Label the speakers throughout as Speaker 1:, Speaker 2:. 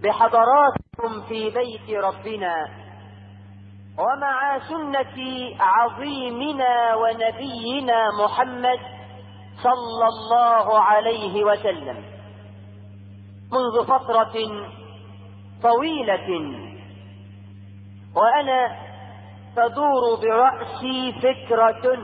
Speaker 1: بحضراتكم في بيت ربنا ومع سنة عظيمنا ونبينا محمد صلى الله عليه وسلم منذ فترة طويلة وأنا تدور برأسي فكرة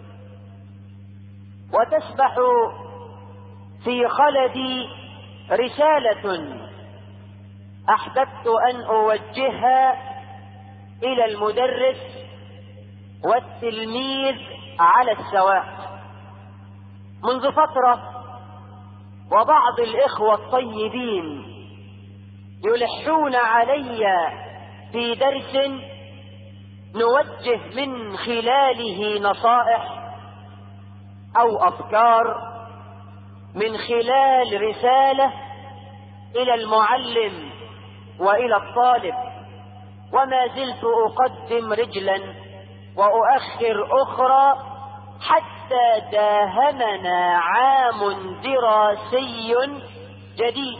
Speaker 1: وتسبح في خلدي رسالة أحببت أن أوجهها إلى المدرس والتلميذ على السواء منذ فترة وبعض الإخوة الطيبين يلحون علي في درس نوجه من خلاله نصائح أو أفكار من خلال رسالة إلى المعلم وإلى الطالب وما زلت أقدم رجلا وأؤخر أخرى حتى داهمنا عام دراسي جديد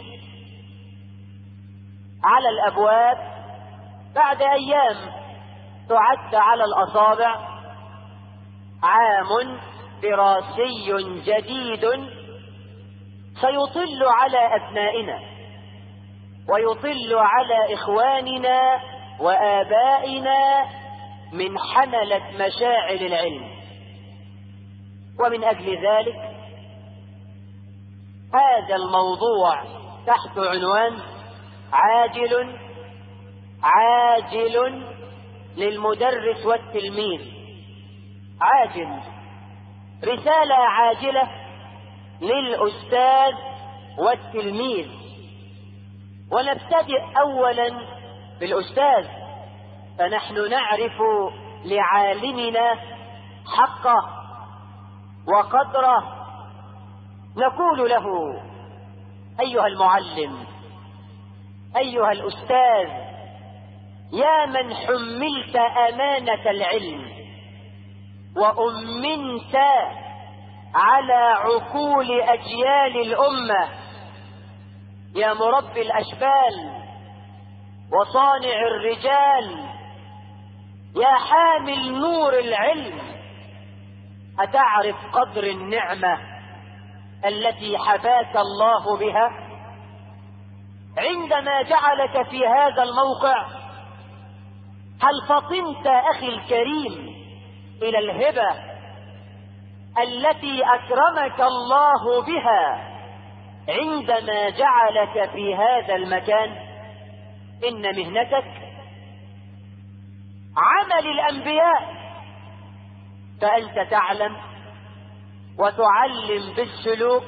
Speaker 1: على الأبواب بعد أيام تعد على الأصابع عام دراسي جديد سيطل على أبنائنا ويطل على إخواننا وآبائنا من حملة مشاعر العلم ومن أجل ذلك هذا الموضوع تحت عنوان عاجل عاجل للمدرس والتلميذ عاجل رسالة عاجلة للأستاذ والتلميذ ونبتدئ أولا بالأستاذ فنحن نعرف لعالمنا حقه وقدره نقول له أيها المعلم أيها الأستاذ يا من حملت أمانة العلم وأمنت على عقول أجيال الأمة يا مربي الأشبال وصانع الرجال يا حامل نور العلم أتعرف قدر النعمة التي حفاك الله بها عندما جعلك في هذا الموقع هل فطنت أخي الكريم إلى الهبة التي أكرمك الله بها عندما جعلك في هذا المكان إن مهنتك عمل الأنبياء فأنت تعلم وتعلم بالسلوك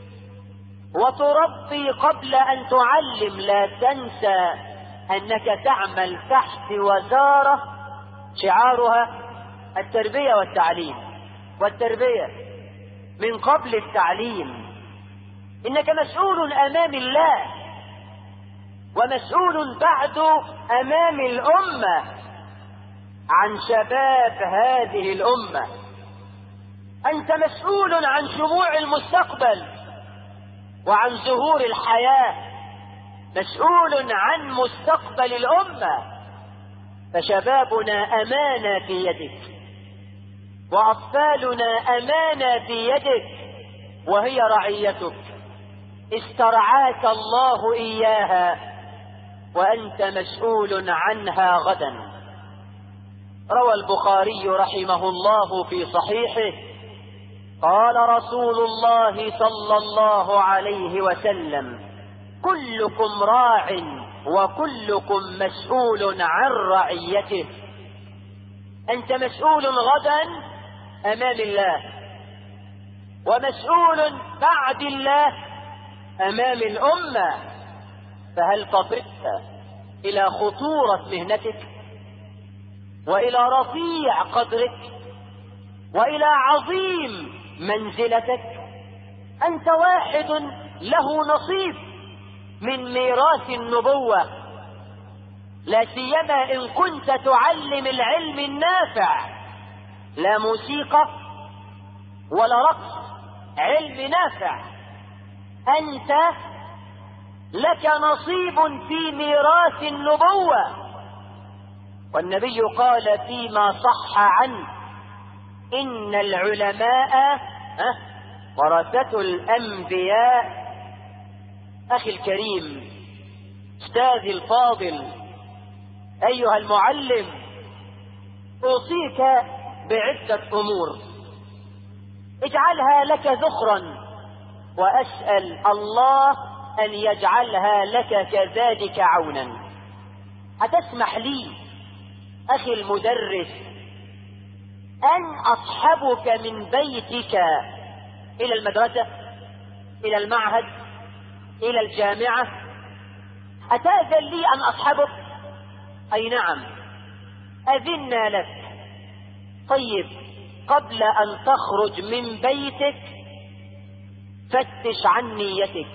Speaker 1: وتربي قبل أن تعلم لا تنسى أنك تعمل تحت وزارة شعارها التربية والتعليم والتربية من قبل التعليم إنك مسؤول أمام الله ومسؤول بعد أمام الأمة عن شباب هذه الأمة أنت مسؤول عن شموع المستقبل وعن زهور الحياة مسؤول عن مستقبل الأمة فشبابنا أمانة في يدك وأطفالنا أمانة في يدك وهي رعيتك استرعاك الله إياها وأنت مسؤول عنها غدا روى البخاري رحمه الله في صحيحه قال رسول الله صلى الله عليه وسلم كلكم راع وكلكم مسؤول عن رعيته أنت مسؤول غدا أمام الله ومسؤول بعد الله أمام الأمة فهل تطرقت إلى خطورة مهنتك وإلى رفيع قدرك وإلى عظيم منزلتك أنت واحد له نصيب من ميراث النبوة لا سيما إن كنت تعلم العلم النافع لا موسيقى ولا رقص علم نافع أنت لك نصيب في ميراث النبوة والنبي قال فيما صح عنه إن العلماء ورثة الأنبياء أخي الكريم أستاذي الفاضل أيها المعلم أوصيك بعدة أمور اجعلها لك ذخرا وأسأل الله أن يجعلها لك كذلك عونا هتسمح لي أخي المدرس أن أصحبك من بيتك إلى المدرسة إلى المعهد إلى الجامعة أتأذن لي أن أصحبك أي نعم أذنا لك طيب قبل أن تخرج من بيتك فتش عن نيتك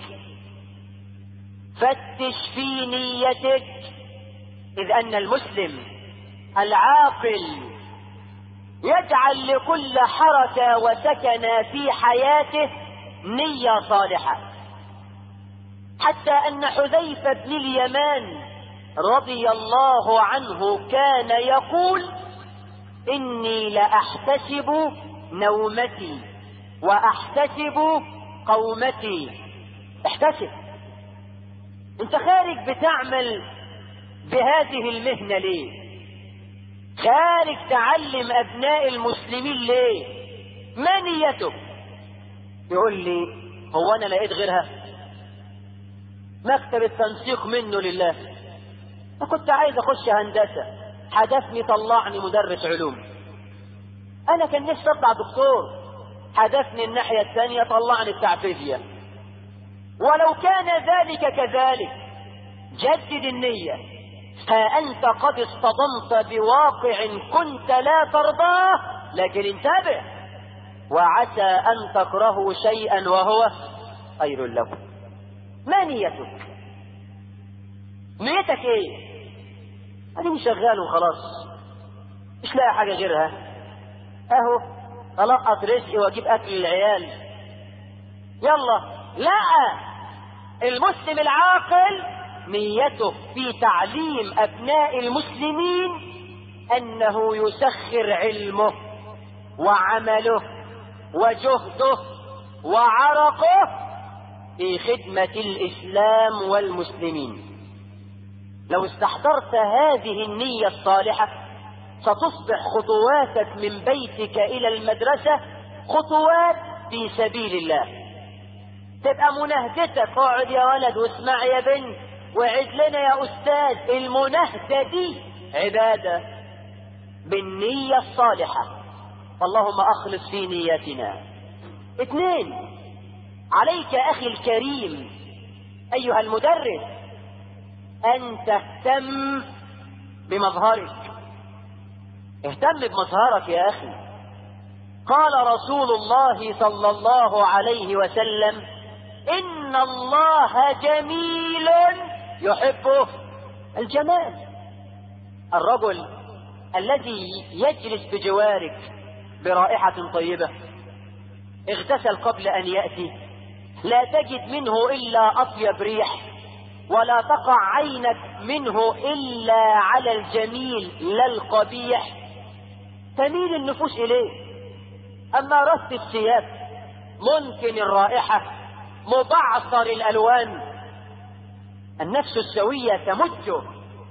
Speaker 1: فتش في نيتك إذ أن المسلم العاقل يجعل لكل حركة وسكن في حياته نية صالحة حتى أن حذيفة بن اليمان رضي الله عنه كان يقول إني لأحتسب نومتي وأحتسب قومتي احتسب انت خارج بتعمل بهذه المهنة ليه خارج تعلم أبناء المسلمين ليه ما نيتك يقول لي هو أنا لقيت غيرها مكتب التنسيق منه لله كنت عايز أخش هندسة حدفني طلعني مدرس علوم أنا كان نفسي أطلع دكتور حدفني الناحية الثانية طلعني بتاع فيزياء ولو كان ذلك كذلك جدد النية ها أنت قد اصطدمت بواقع كنت لا ترضاه لكن انتبه وعسى أن تكرهوا شيئا وهو خير لكم ما نيتك نيتك ايه أنا شغال وخلاص مش لاقي حاجة غيرها اهو ألقط رزقي واجيب أكل للعيال يلا لا المسلم العاقل نيته في تعليم أبناء المسلمين أنه يسخر علمه وعمله وجهده وعرقه في خدمة الإسلام والمسلمين لو استحضرت هذه النية الصالحة ستصبح خطواتك من بيتك إلى المدرسة خطوات في سبيل الله تبقى مناهدتك اقعد يا ولد واسمع يا بنت وعد لنا يا أستاذ المناهدة دي عبادة بالنية الصالحة اللهم أخلص في نيتنا اثنين عليك أخي الكريم أيها المدرس أن تهتم بمظهرك اهتم بمظهرك يا أخي قال رسول الله صلى الله عليه وسلم إن الله جميل يحب الجمال الرجل الذي يجلس بجوارك برائحة طيبة اغتسل قبل أن يأتي لا تجد منه إلا أطيب ريح ولا تقع عينك منه إلا على الجميل لا القبيح تميل النفوس إليه أما رث الثياب ممكن الرائحة مبعثر الألوان النفس السوية تمجه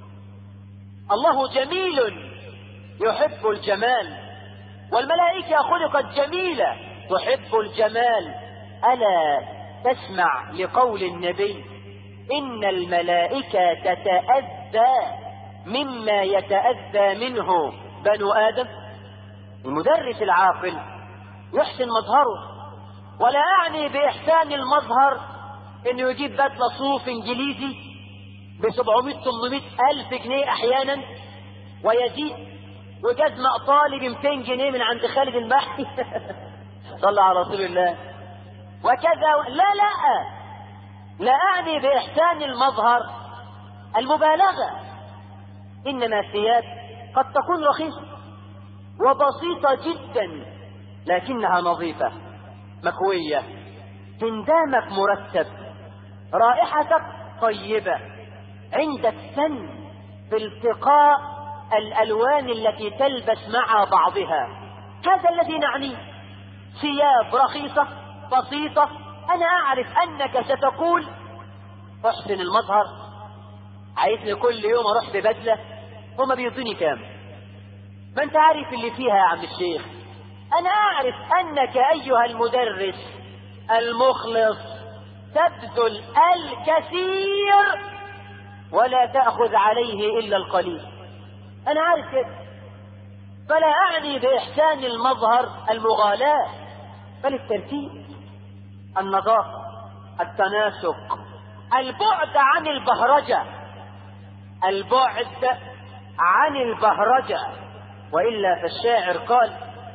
Speaker 1: الله جميل يحب الجمال والملائكة خلقت جميلة تحب الجمال ألا تسمع لقول النبي إن الملائكة تتأذى مما يتأذى منه بنو آدم المدرس العاقل يحسن مظهره ولا أعني بإحسان المظهر إنه يجيب بدلة صوف إنجليزي ب 700 800 ألف جنيه أحيانا ويزيد وجزمة إيطالي ب 200 جنيه من عند خالد المحي صلى على رسول الله وكذا لا لا لا أعني بإحسان المظهر المبالغة إنما الثياب قد تكون رخيصة وبسيطة جدا لكنها نظيفة مكوية هندامك مرتب رائحتك طيبة عند السن في التقاء الألوان التي تلبس مع بعضها هذا الذي نعنيه ثياب رخيصة بسيطة أنا أعرف أنك ستقول أحسن المظهر عايزني كل يوم أروح ببدلة هما بيدوني كام ما أنت عارف اللي فيها يا عم الشيخ أنا أعرف أنك أيها المدرس المخلص تبذل الكثير ولا تأخذ عليه إلا القليل أنا عارف كده فلا أعني بإحسان المظهر المغالاة بل الترتيب النظافة التناسق البعد عن البهرجة البعد عن البهرجة وإلا فالشاعر قال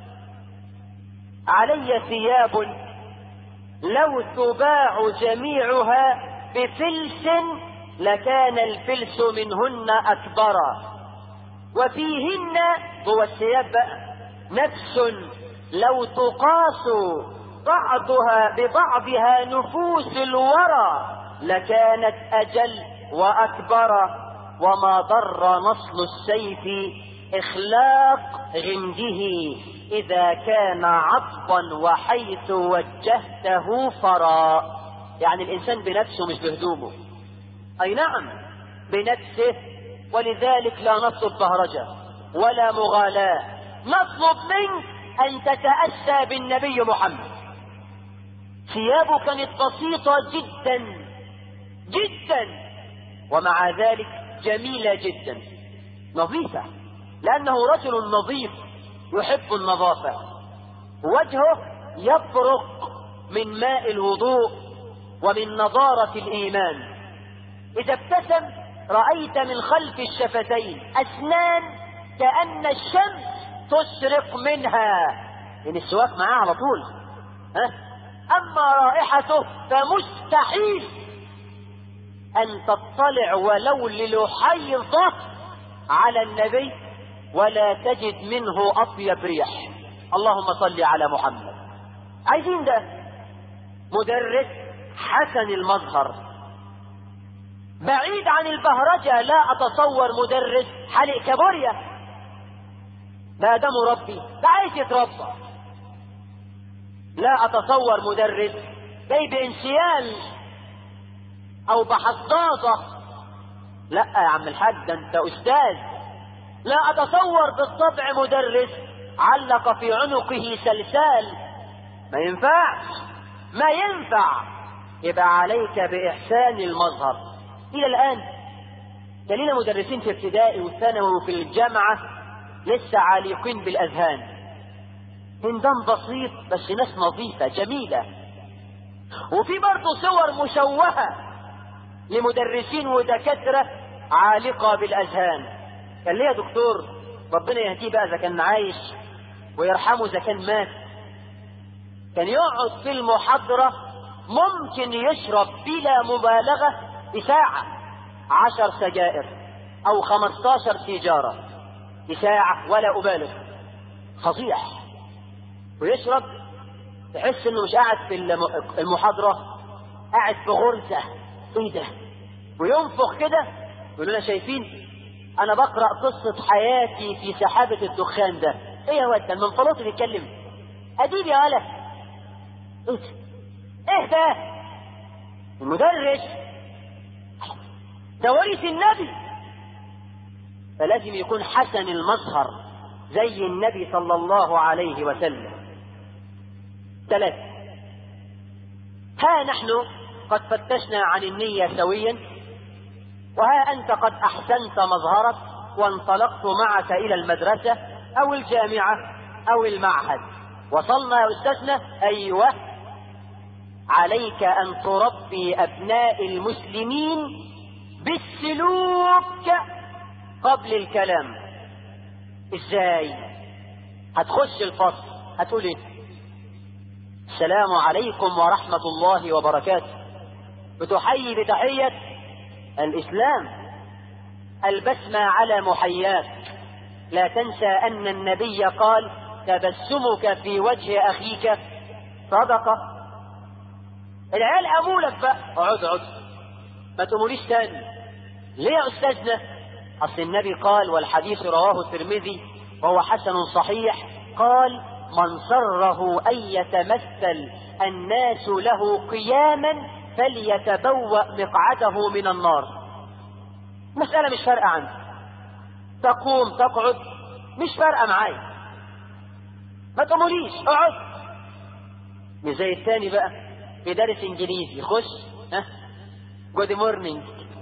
Speaker 1: علي ثياب لو تباع جميعها بفلس لكان الفلس منهن أكبرا وفيهن هو الثياب نفس لو تقاس بعضها ببعضها نفوس الورى لكانت أجل وأكبر وما ضر نصل السيف إخلاق غمده إذا كان عطبا وحيث وجهته فرا يعني الإنسان بنفسه مش بهدومه أي نعم بنفسه ولذلك لا نطلب بهرجة ولا مغالاة نطلب منك أن تتأسى بالنبي محمد ثيابه كانت بسيطة جدا جدا ومع ذلك جميلة جدا نظيفة لأنه رجل نظيف يحب النظافة وجهه يبرق من ماء الوضوء ومن نضارة الإيمان إذا ابتسم رأيت من خلف الشفتين أسنان كأن الشمس تشرق منها لأن السواك معاه على طول ها؟ أما رائحته فمستحيل أن تطلع ولو للحيضة على النبي ولا تجد منه أطيب ريح اللهم صل على محمد عايزين ده مدرس حسن المظهر بعيد عن البهرجة لا أتصور مدرس حلق كابوريا ما ده مربي ده عايز يتربى لا أتصور مدرس جاي بانسيال أو بحظاظة لا يا عم الحاج ده أنت أستاذ لا أتصور بالطبع مدرس علق في عنقه سلسال ما ينفعش ما ينفع يبقى عليك بإحسان المظهر إلى الآن لنا مدرسين في ابتدائي وثانوي وفي الجامعة لسه عالقين بالأذهان هندام بسيط بس ناس نظيفة جميلة وفي برضه صور مشوهة لمدرسين ودكاترة عالقة بالأذهان كان ليا دكتور ربنا يهديه بقى إذا كان عايش ويرحمه إذا كان مات كان يقعد في المحاضرة ممكن يشرب بلا مبالغة بساعة عشر سجائر أو خمستاشر سيجارة بساعة ولا أبالغ فظيع ويشرب تحس انه مش قاعد في المحاضرة قاعد في غرزة ايه ده وينفخ كده يقول لنا شايفين انا بقرأ قصة حياتي في سحابة الدخان ده ايه يا واد ده المنفلوط بيتكلم اديب يا ولد ايه ده ايه ده المدرس ده ورث النبي فلازم يكون حسن المظهر زي النبي صلى الله عليه وسلم ثلاثة ها نحن قد فتشنا عن النية سويا وها أنت قد أحسنت مظهرك وانطلقت معك إلى المدرسة أو الجامعة أو المعهد وصلنا يا أستاذنا أيوة عليك أن تربي أبناء المسلمين بالسلوك قبل الكلام ازاي هتخش الفصل هتقول ايه السلام عليكم ورحمة الله وبركاته بتحيي بتحية الإسلام البسمة على محياك لا تنسى أن النبي قال تبسمك في وجه أخيك صدقة العيال أمولك بقى اقعد اقعد ما تقوليش تاني ليه يا أستاذنا أصل النبي قال والحديث رواه الترمذي وهو حسن صحيح قال من سره أن يتمثل الناس له قياما فليتبوأ مقعده من النار مسألة مش فارقة عنه تقوم تقعد مش فارقة معايا ما تقوليش اقعد مش زي التاني بقى بيدرس انجليزي خش ها جود مورنينج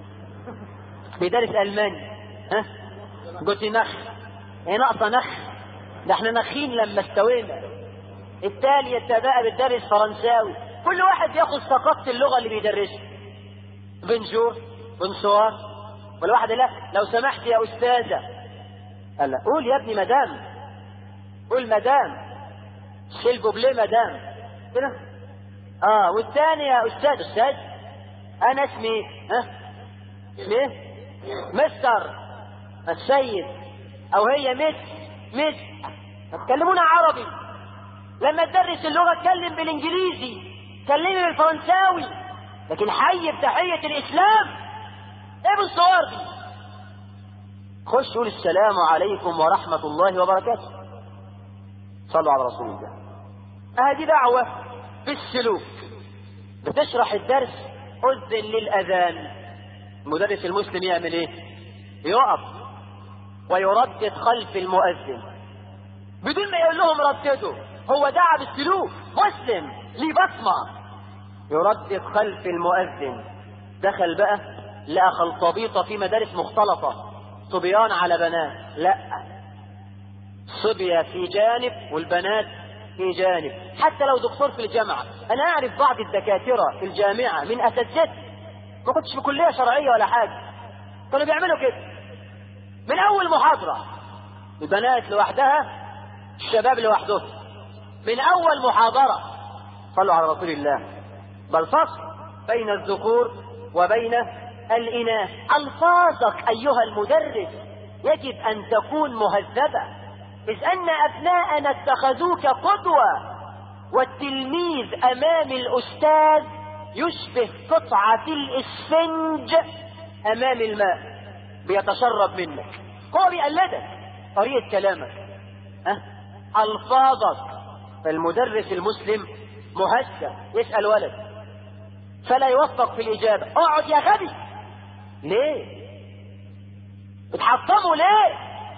Speaker 1: بيدرس الماني ها جود نخ هي ناقصه نخ ده احنا نخين لما استوينا التالي بقى بتدرس فرنساوي كل واحد بياخد ثقافه اللغه اللي بيدرسها بنجور بنسوار والواحد لا لو سمحت يا استاذه قال لا قول يا ابني مدام قول مدام شيل بليه مدام كده اه والثاني يا استاذ استاذ انا اسمي ها اسمي ايه مستر السيد او هي مس مس تكلمونا عربي لما تدرس اللغه اتكلم بالانجليزي كلمي بالفرنساوي لكن حي بتحيه الاسلام ايه بالصور دي خش قول السلام عليكم ورحمه الله وبركاته صلوا على رسول الله هذه دعوه بالسلوك بتشرح الدرس أذن للأذان المدرس المسلم يعمل ايه يقف ويردد خلف المؤذن بدون ما يقول لهم رددوا هو دعا بالسلوك مسلم ليه بصمة يردد خلف المؤذن دخل بقى لقى خلطبيطة في مدارس مختلطة صبيان على بنات لا صبية في جانب والبنات في جانب حتى لو دكتور في الجامعة أنا أعرف بعض الدكاترة في الجامعة من أساتذتي ما كنتش في كلية شرعية ولا حاجة كانوا بيعملوا كده من أول محاضرة البنات لوحدها الشباب لوحدهم من أول محاضرة صلوا على رسول الله بل فصل بين الذكور وبين الإناث ألفاظك أيها المدرس يجب أن تكون مهذبة إذ أن أبناءنا اتخذوك قدوة والتلميذ أمام الأستاذ يشبه قطعة الإسفنج أمام الماء بيتشرب منك هو بيقلدك طريقة كلامك أه؟ ألفاظك فالمدرس المسلم مهذب يسأل ولد فلا يوفق في الإجابة اقعد يا غبي ليه اتحطموا ليه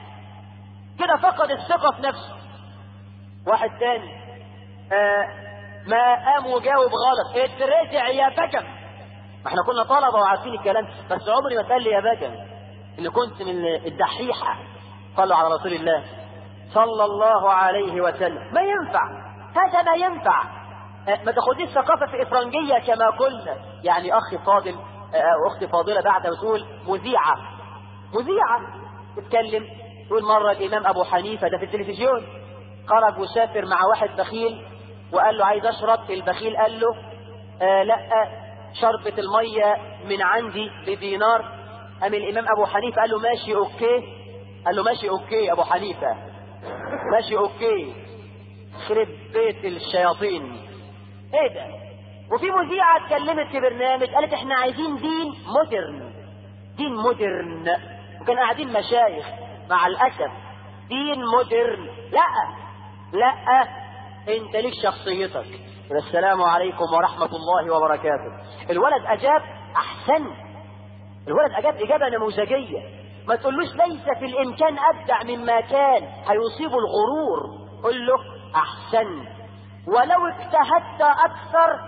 Speaker 1: كده فقد الثقة في نفسه واحد تاني آه ما قام وجاوب غلط اترجع يا بكم ما احنا كنا طلبة وعارفين الكلام بس عمري ما اتقال لي يا بكم اللي كنت من الدحيحة صلوا على رسول الله صلى الله عليه وسلم ما ينفع هذا ما ينفع آه ما تاخديش ثقافة في إفرنجية كما قلنا يعني أخ فاضل آه أختي فاضلة بعد تقول مذيعة مذيعة تتكلم تقول مرة الإمام أبو حنيفة ده في التلفزيون خرج وسافر مع واحد بخيل وقال له عايز أشرب البخيل قال له آه لا شربة المية من عندي بدينار قام الإمام أبو حنيفة قال له ماشي أوكي قال له ماشي أوكي أبو حنيفة ماشي أوكي خرب بيت الشياطين إيه ده وفي مذيعة اتكلمت في برنامج قالت احنا عايزين دين مودرن دين مودرن وكان قاعدين مشايخ مع الأسف دين مودرن لا لا انت ليك شخصيتك السلام عليكم ورحمة الله وبركاته الولد أجاب أحسن الولد أجاب إجابة نموذجية ما تقولوش ليس في الإمكان أبدع مما كان هيصيب الغرور قل له أحسن ولو اجتهدت أكثر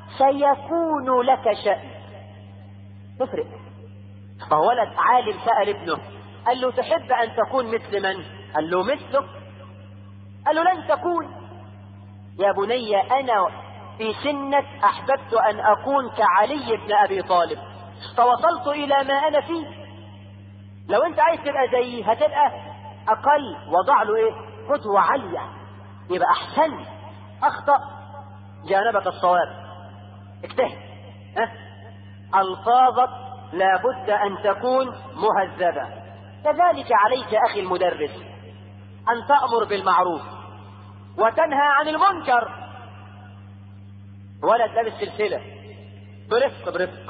Speaker 1: سيكون لك شأن تفرق فولد عالم سأل ابنه قال له تحب أن تكون مثل من قال له مثلك قال له لن تكون يا بني أنا في سنك أحببت أن أكون كعلي بن أبي طالب فوصلت إلى ما أنا فيه لو أنت عايز تبقى زيي هتبقى أقل وضع له إيه قدوة عالية يبقى أحسن أخطأ جانبك الصواب اجتهد ها ألفاظك لابد أن تكون مهذبة كذلك عليك أخي المدرس أن تأمر بالمعروف وتنهى عن المنكر ولد لابس سلسلة برفق برفق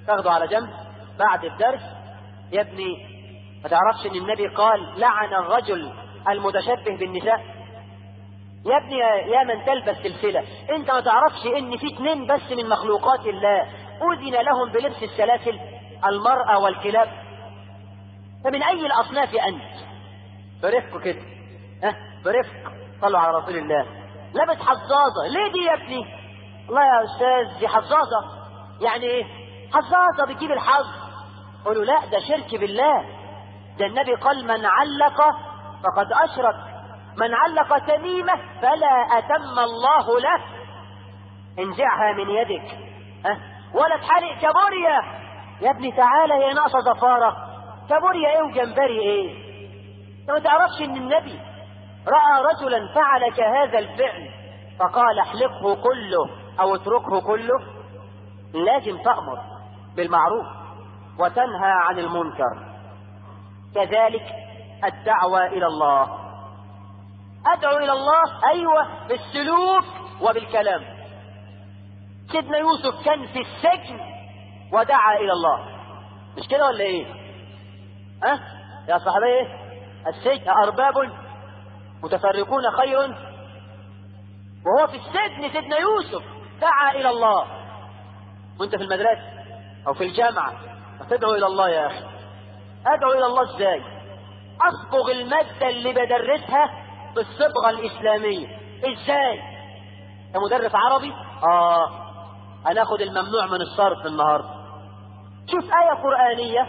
Speaker 1: تاخده على جنب بعد الدرس يا ابني ما تعرفش ان النبي قال لعن الرجل المتشبه بالنساء يا ابني يا من تلبس سلسلة انت ما تعرفش ان في اتنين بس من مخلوقات الله اذن لهم بلبس السلاسل المرأة والكلاب فمن اي الاصناف انت برفق كده ها برفق صلوا على رسول الله لابس حظاظة ليه دي يا ابني الله يا استاذ دي حظاظة يعني ايه حظاظة بتجيب الحظ قولوا لا ده شرك بالله ده النبي قال من علق فقد اشرك من علق تميمة فلا اتم الله له انزعها من يدك ها ولا تحرق كابوريا يا ابني تعالى هي ناقصه زفاره كابوريا ايه وجمبري ايه انت ما تعرفش ان النبي راى رجلا فعل كهذا الفعل فقال احلقه كله او اتركه كله لازم تامر بالمعروف وتنهى عن المنكر كذلك الدعوه الى الله ادعو الى الله ايوه بالسلوك وبالكلام سيدنا يوسف كان في السجن ودعا الى الله مش كده ولا ايه ها أه؟ يا صاحبي ايه السجن ارباب متفرقون خير وهو في السجن سيدنا يوسف دعا الى الله وانت في المدرسه او في الجامعه تدعو الى الله يا اخي ادعو الى الله ازاي اصبغ الماده اللي بدرسها بالصبغه الاسلاميه ازاي يا مدرس عربي اه هناخد الممنوع من الصرف النهارده شوف آية قرآنية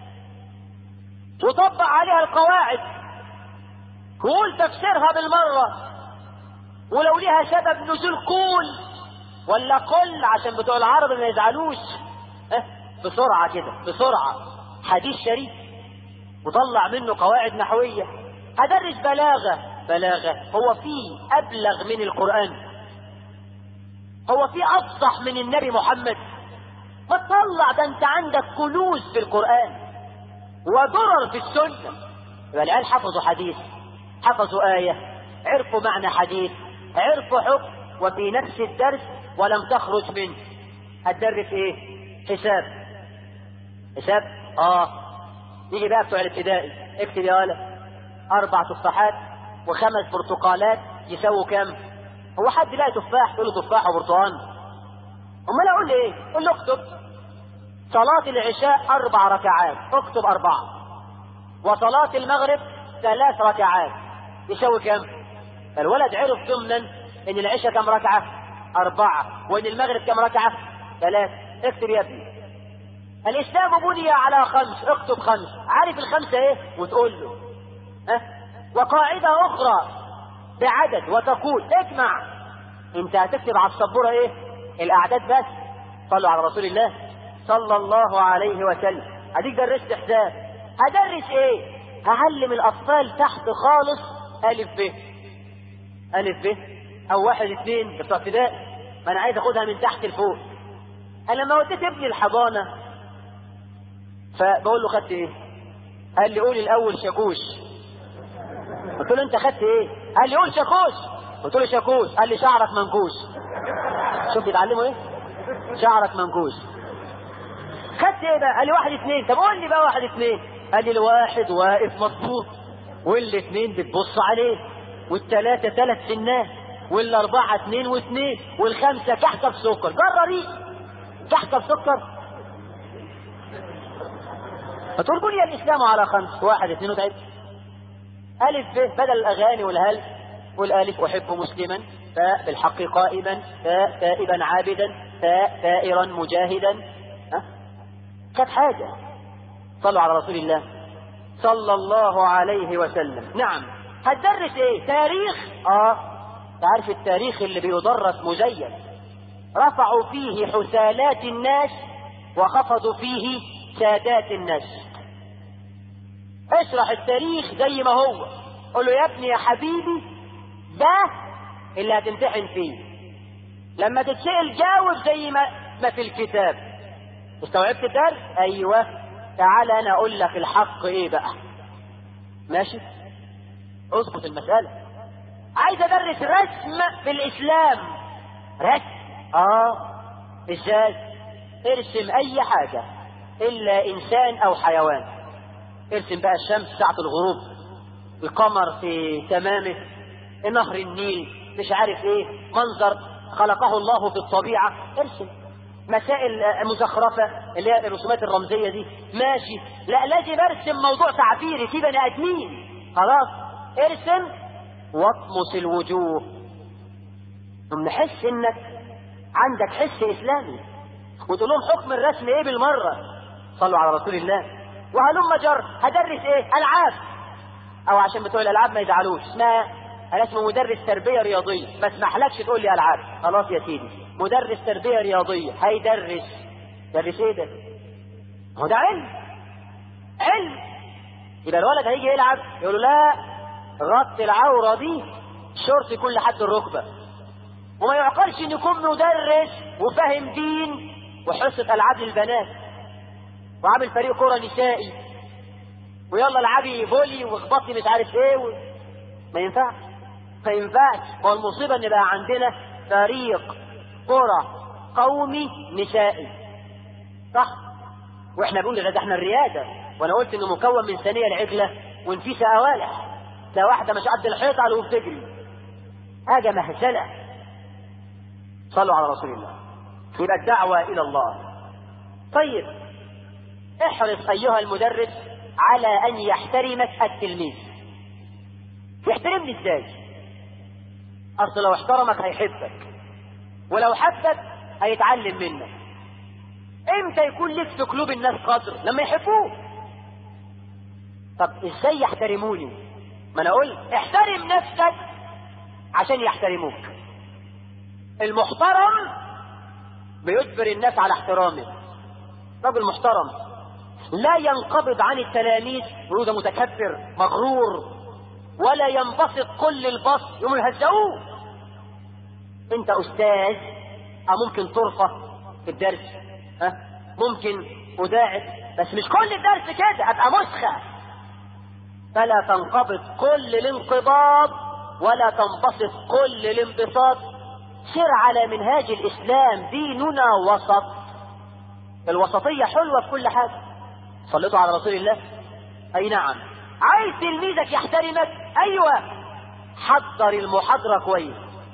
Speaker 1: وطبق عليها القواعد قول تفسيرها بالمرة ولو ليها سبب نزول قول ولا قل عشان بتوع العرب ما يزعلوش اه بسرعة كده بسرعة حديث شريف وطلع منه قواعد نحوية هدرس بلاغة بلاغة هو في أبلغ من القرآن هو في افصح من النبي محمد ما تطلع ده انت عندك كنوز في القرآن ودرر في السنة يبقى العيال حفظوا حديث حفظوا آية عرفوا معنى حديث عرفوا حكم وفي نفس الدرس ولم تخرج منه هتدرس ايه حساب حساب اه يجي بقى بتوع الابتدائي اكتب يا ولد اربع تفاحات وخمس برتقالات يساووا كام هو حد لا تفاح تقول له تفاح وبرتقال امال اقول ايه قول له اكتب صلاة العشاء اربع ركعات اكتب اربعة وصلاة المغرب ثلاث ركعات يساوي كام الولد عرف ضمنا ان العشاء كم ركعة اربعة وان المغرب كم ركعة ثلاث اكتب يا ابني الاسلام بني على خمس اكتب خمس عارف الخمسة ايه وتقول له ها وقاعدة اخرى بعدد وتقول اجمع انت هتكتب على السبوره ايه الاعداد بس صلوا على رسول الله صلى الله عليه وسلم اديك درست حساب هدرس ايه هعلم الاطفال تحت خالص الف ب الف ب او واحد اثنين بتوع ابتدائي ما انا عايز اخدها من تحت لفوق انا لما وديت ابني الحضانه فبقول له خدت ايه قال لي قول الاول شاكوش قلت له انت خدت ايه قال لي قول شاكوش قلت له شاكوش قال لي شعرك منكوش شوف بيتعلموا ايه شعرك منكوش خدت ايه بقى قال لي واحد اثنين طب قول لي بقى واحد اثنين قال لي الواحد واقف مظبوط والاثنين بتبص عليه والثلاثة ثلاث سنات والاربعة اثنين واثنين والخمسة كحكة بسكر جرري كحكة بسكر فتقول بني الاسلام على خمس واحد اثنين وثلاثة ألف ب بدل الأغاني والهل والألف أحب مسلما فاء بالحق قائما فاء تائبا عابدا فاء ثائرا مجاهدا ها كانت حاجة صلوا على رسول الله صلى الله عليه وسلم نعم هتدرس ايه تاريخ اه تعرف التاريخ اللي بيدرس مزين رفعوا فيه حسالات الناس وخفضوا فيه سادات الناس اشرح التاريخ زي ما هو قول له يا ابني يا حبيبي ده اللي هتمتحن فيه لما تتسأل جاوب زي ما, ما في الكتاب استوعبت الدرس ايوه تعال انا اقول لك الحق ايه بقى ماشي اظبط المسألة عايز ادرس رسم في الاسلام رسم اه ازاي ارسم اي حاجة الا انسان او حيوان ارسم بقى الشمس ساعة الغروب القمر في تمامه نهر النيل مش عارف ايه منظر خلقه الله في الطبيعة ارسم مسائل مزخرفة اللي هي الرسومات الرمزية دي ماشي لا لازم ارسم موضوع تعبيري في بني ادمين خلاص ارسم واطمس الوجوه ثم نحس انك عندك حس اسلامي وتقول لهم حكم الرسم ايه بالمرة صلوا على رسول الله وهلم جر هدرس ايه العاب او عشان بتوع الالعاب ما يزعلوش اسمها انا اسمه مدرس تربيه رياضيه ما اسمحلكش تقول لي العاب خلاص يا سيدي مدرس تربيه رياضيه هيدرس درس ايه ده هو ده علم علم يبقى الولد هيجي يلعب يقول له لا غطي العوره دي شورت يكون لحد الركبه وما يعقلش ان يكون مدرس وفاهم دين وحصه العاب للبنات وعامل فريق كره نسائي ويلا العبي فولي واخبطي مش عارف ايه و... ما ينفعش ما ينفعش هو المصيبه ان بقى عندنا فريق كره قومي نسائي صح واحنا بنقول ده احنا الرياده وانا قلت انه مكون من ثانيه العجله ونفيسه اوالح ده واحده مش قد الحيط على وبتجري حاجه مهزله صلوا على رسول الله يبقى الدعوه الى الله طيب احرص ايها المدرس على ان يحترمك التلميذ يحترمني ازاي اصل لو احترمك هيحبك ولو حبك هيتعلم منك امتى يكون لك في قلوب الناس قدر لما يحبوك طب ازاي يحترموني ما انا اقول احترم نفسك عشان يحترموك المحترم بيجبر الناس على احترامه رجل محترم لا ينقبض عن التلاميذ يقول ده متكبر مغرور ولا ينبسط كل البسط يوم يهزقوه انت استاذ او ممكن طرفه في الدرس ها ممكن اداعب بس مش كل الدرس كده ابقى مسخه فلا تنقبض كل الانقباض ولا تنبسط كل الانبساط سر على منهاج الاسلام ديننا وسط الوسطيه حلوه في كل حاجه صليتوا على رسول الله اي نعم عايز تلميذك يحترمك ايوه حضر المحاضرة كويس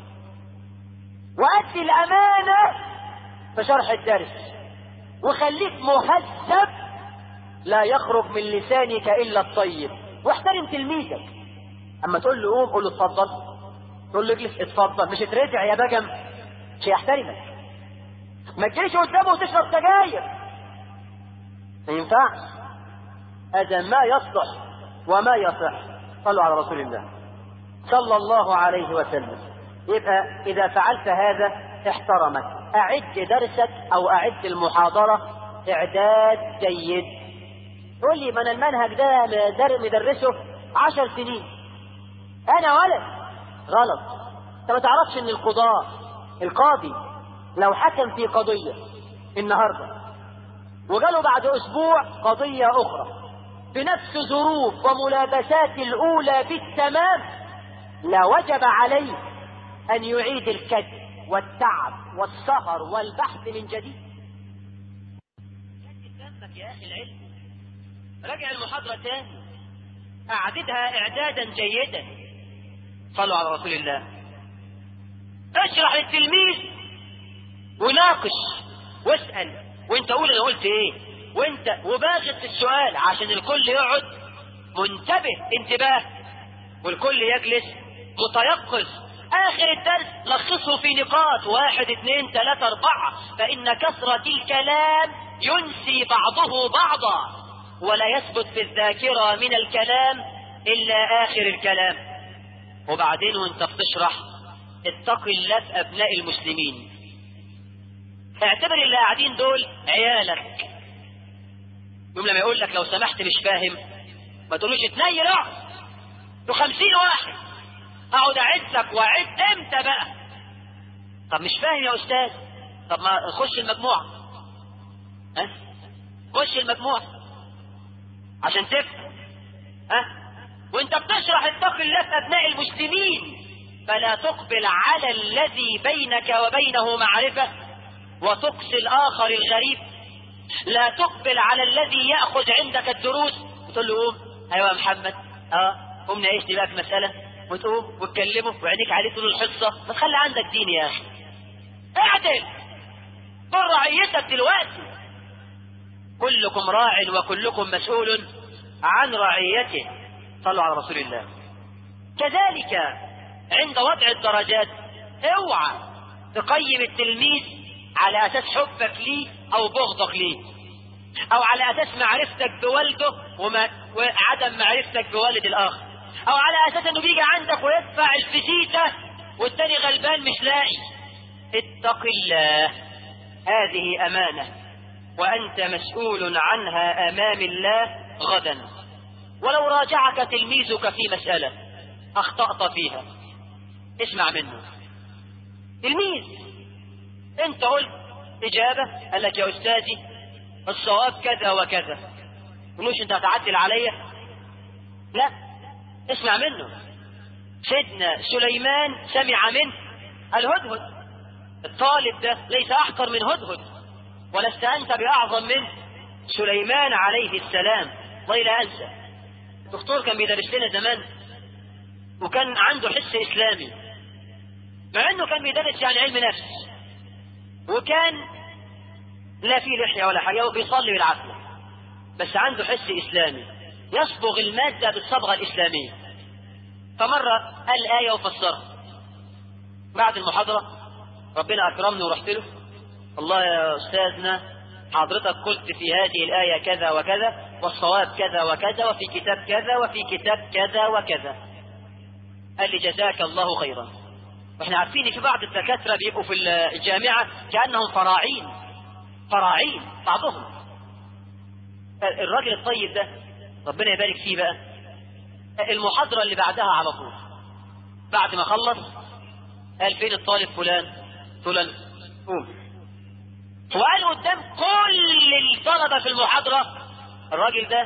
Speaker 1: وأدي الأمانة في شرح الدرس وخليك مهذب لا يخرج من لسانك إلا الطيب واحترم تلميذك أما تقول له قوم قول له اتفضل تقول له اجلس اتفضل مش اترجع يا بجم مش هيحترمك ما تجيش قدامه وتشرب سجاير ما ينفعش هذا ما يصلح وما يصح صلوا على رسول الله صلى الله عليه وسلم يبقى إذا فعلت هذا احترمك أعد درسك أو أعد المحاضرة إعداد جيد قول لي من المنهج ده مدرسه عشر سنين أنا ولد غلط أنت ما تعرفش إن القضاء القاضي لو حكم في قضية النهاردة وجاله بعد أسبوع قضية أخرى بنفس ظروف وملابسات الأولى بالتمام لا وجب عليه أن يعيد الكد والتعب والسهر والبحث من جديد دمك يا أخي العلم راجع المحاضرة تاني أعددها إعدادا جيدا صلوا على رسول الله اشرح للتلميذ وناقش واسأل وانت قول انا قلت ايه وانت وباغت في السؤال عشان الكل يقعد منتبه انتباه والكل يجلس متيقظ اخر الدرس لخصه في نقاط واحد اثنين ثلاثة اربعة فان كثرة الكلام ينسي بعضه بعضا ولا يثبت في الذاكرة من الكلام الا اخر الكلام وبعدين وانت بتشرح اتق الله في ابناء المسلمين اعتبر اللي قاعدين دول عيالك يوم لما يقول لك لو سمحت مش فاهم ما تقولوش اتنيل اقعد تو خمسين واحد اقعد اعدك واعد امتى بقى طب مش فاهم يا استاذ طب ما خش المجموعة ها خش المجموعة عشان تفهم ها وانت بتشرح اتق الله في ابناء المسلمين فلا تقبل على الذي بينك وبينه معرفة وتقصي الآخر الغريب لا تقبل على الذي يأخذ عندك الدروس وتقول له قوم أيوة يا محمد اه قوم ناقشني بقى في مسألة وتقوم وتكلمه وعينيك عليه طول الحصة ما تخلي عندك دين يا أخي اعدل كن رعيتك دلوقتي كلكم راع وكلكم مسؤول عن رعيته صلوا على رسول الله كذلك عند وضع الدرجات اوعى تقيم التلميذ على اساس حبك ليه او بغضك ليه او على اساس معرفتك بوالده وما وعدم معرفتك بوالد الاخر او على اساس انه بيجي عندك ويدفع الفسيته والتاني غلبان مش لاقي اتق الله هذه امانه وانت مسؤول عنها امام الله غدا ولو راجعك تلميذك في مساله اخطات فيها اسمع منه تلميذ انت قلت اجابه قال لك يا استاذي الصواب كذا وكذا مش انت هتعدل عليا لا اسمع منه سيدنا سليمان سمع منه الهدهد الطالب ده ليس احقر من هدهد ولست انت باعظم منه سليمان عليه السلام والله لا انسى الدكتور كان بيدرس لنا زمان وكان عنده حس اسلامي مع انه كان بيدرس يعني علم نفس وكان لا فيه لحيه ولا حاجه وبيصلي بالعافيه بس عنده حس اسلامي يصبغ الماده بالصبغه الاسلاميه فمره قال ايه وفسرها بعد المحاضره ربنا اكرمني ورحت له الله يا استاذنا حضرتك قلت في هذه الايه كذا وكذا والصواب كذا وكذا وفي كتاب كذا وفي كتاب كذا وكذا قال لي جزاك الله خيرا واحنا عارفين في بعض الدكاتره بيبقوا في الجامعه كانهم فراعين فراعين بعضهم الراجل الطيب ده ربنا يبارك فيه بقى المحاضره اللي بعدها على طول بعد ما خلص قال فين الطالب فلان فلان قوم وقال قدام كل الطلبه في المحاضره الراجل ده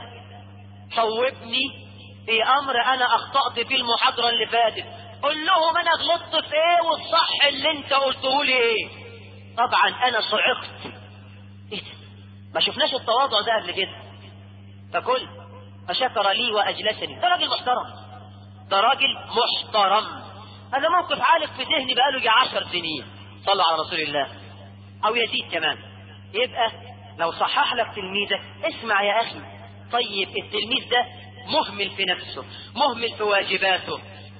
Speaker 1: صوبني في امر انا اخطات فيه المحاضره اللي فاتت قل لهم انا غلطت في ايه والصح اللي انت قلته لي ايه طبعا انا صعقت ايه ده ما شفناش التواضع ده قبل كده فكل فشكر لي واجلسني ده راجل محترم ده راجل محترم هذا موقف عالق في ذهني بقاله يجي عشر سنين صلوا على رسول الله او يزيد كمان يبقى لو صحح لك تلميذك اسمع يا اخي طيب التلميذ ده مهمل في نفسه مهمل في واجباته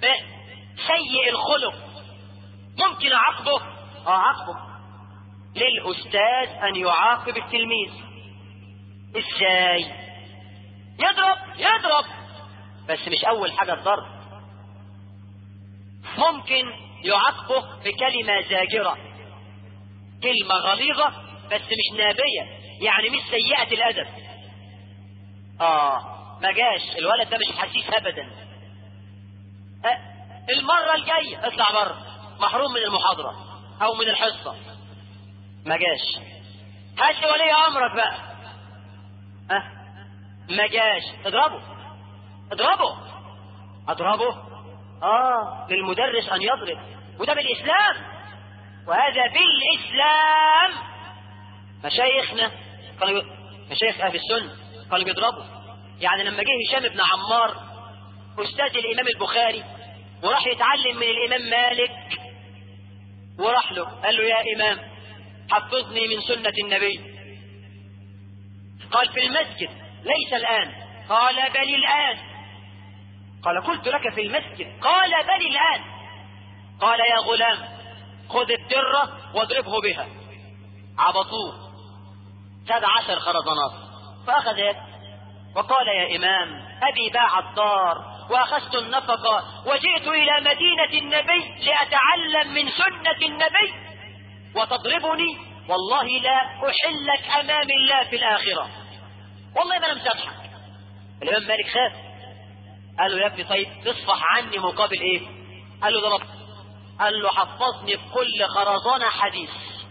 Speaker 1: سيء الخلق ممكن اعاقبه اعاقبه للاستاذ ان يعاقب التلميذ ازاي يضرب يضرب بس مش اول حاجه الضرب ممكن يعاقبه بكلمه زاجره كلمه غليظه بس مش نابيه يعني مش سيئه الادب اه ما جاش الولد ده مش حسيس ابدا أه المره الجايه اطلع بره محروم من المحاضره او من الحصه ما جاش هات لي ولي امرك بقى ها أه؟ ما جاش اضربه اضربه اضربه اه للمدرس ان يضرب وده بالاسلام وهذا بالاسلام مشايخنا كانوا مشايخ اهل السنه كانوا بيضربوا يعني لما جه هشام بن عمار استاذ الامام البخاري وراح يتعلم من الامام مالك وراح له قال له يا امام حفظني من سنه النبي قال في المسجد ليس الان قال بل الان قال قلت لك في المسجد قال بل الان قال يا غلام خذ الدره واضربه بها عبطوه سبع عشر خرزانات فاخذ وقال يا إمام أبي باع الدار وأخذت النفقة وجئت إلى مدينة النبي لأتعلم من سنة النبي وتضربني والله لا أحلك أمام الله في الآخرة والله ما أنا مسامحك الإمام مالك خاف قال له يا ابني طيب تصفح عني مقابل إيه؟ قال له ضربت قال له حفظني بكل خرزانة حديث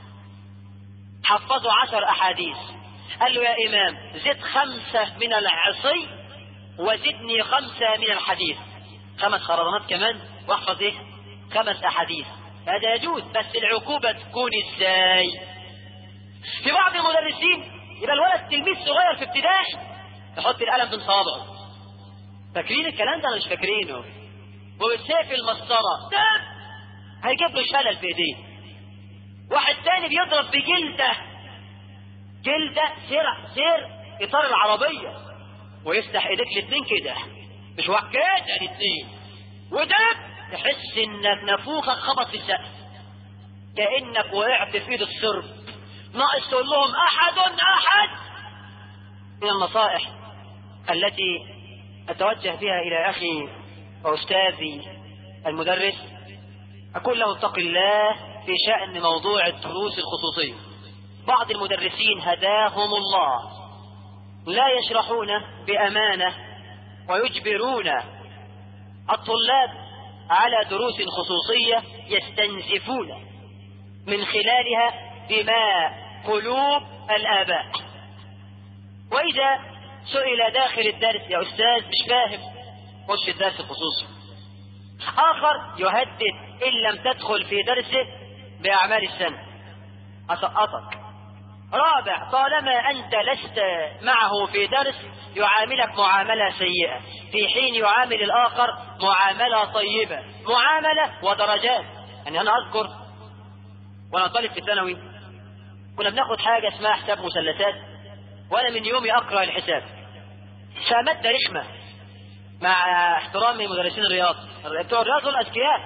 Speaker 1: حفظه عشر أحاديث قال له يا إمام زد خمسة من العصي وزدني خمسة من الحديث خمس خرزانات كمان واحفظ ايه خمس أحاديث هذا يجوز بس العقوبة تكون ازاي في بعض المدرسين يبقى الولد تلميذ صغير في ابتدائي يحط القلم بين صوابعه فاكرين الكلام ده انا مش فاكرينه وبالسيف المسطره هيجيب له شلل في ايديه واحد تاني بيضرب بجلده جلده سير سير اطار العربيه ويفتح ايديك الاتنين كده مش واحد كده الاتنين وده تحس انك نافوخك خبط في السقف كانك وقعت في ايد السرب ناقص تقول لهم احد احد من النصائح التي اتوجه بها الى اخي واستاذي المدرس اقول له اتق الله في شان موضوع الدروس الخصوصيه بعض المدرسين هداهم الله لا يشرحون بامانه ويجبرون الطلاب على دروس خصوصيه يستنزفون من خلالها دماء قلوب الآباء وإذا سئل داخل الدرس يا أستاذ مش فاهم خش الدرس الخصوصي آخر يهدد إن لم تدخل في درسه بأعمال السنة أسقطك رابع طالما أنت لست معه في درس يعاملك معاملة سيئة في حين يعامل الآخر معاملة طيبة معاملة ودرجات يعني أنا أذكر وأنا طالب في الثانوي كنا بناخد حاجة اسمها حساب مثلثات وأنا من يومي أقرأ الحساب فمادة رخمة مع احترامي مدرسين الرياض بتوع الرياض دول أذكياء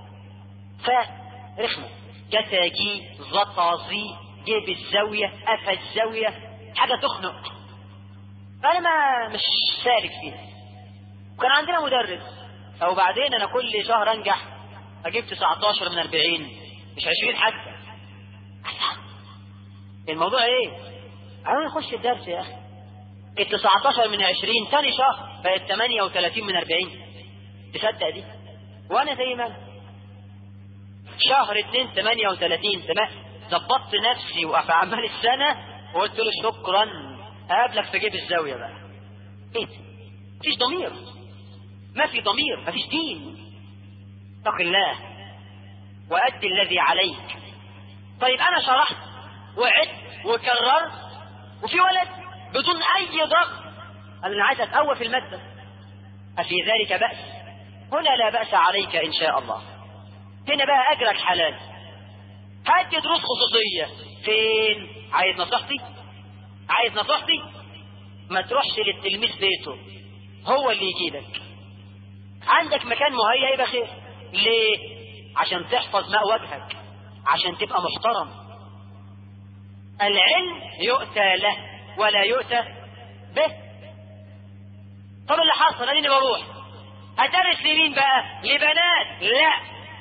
Speaker 1: فرخمة كتاجي زطازي جيب الزاوية قفا الزاوية حاجة تخنق فأنا ما مش سالك فيها وكان عندنا مدرس أو بعدين أنا كل شهر أنجح أجيب 19 من 40 مش 20 حتى الموضوع ايه؟ عاوز نخش الدرس يا اخي ال 19 من 20 ثاني شهر بقت 38 من 40 تصدق دي؟ وانا زي ما انا شهر 2 38 تمام ظبطت نفسي وفي اعمال السنه وقلت له شكرا اقابلك في جيب الزاويه بقى ايه ده؟ مفيش ضمير ما في ضمير مفيش دين اتق الله وأدي الذي عليك طيب أنا شرحت وعدت وكررت وفي ولد بدون أي ضغط قال أنا عايز أتقوى في المادة أفي ذلك بأس هنا لا بأس عليك إن شاء الله هنا بقى أجرك حلال هات دروس خصوصية فين عايز نصيحتي عايز نصيحتي ما تروحش للتلميذ بيته هو اللي يجيبك عندك مكان مهيأ يبقى خير ليه عشان تحفظ ماء وجهك عشان تبقى محترم العلم يؤتى له ولا يؤتى به طب اللي حصل اديني بروح هدرس لمين بقى لبنات لا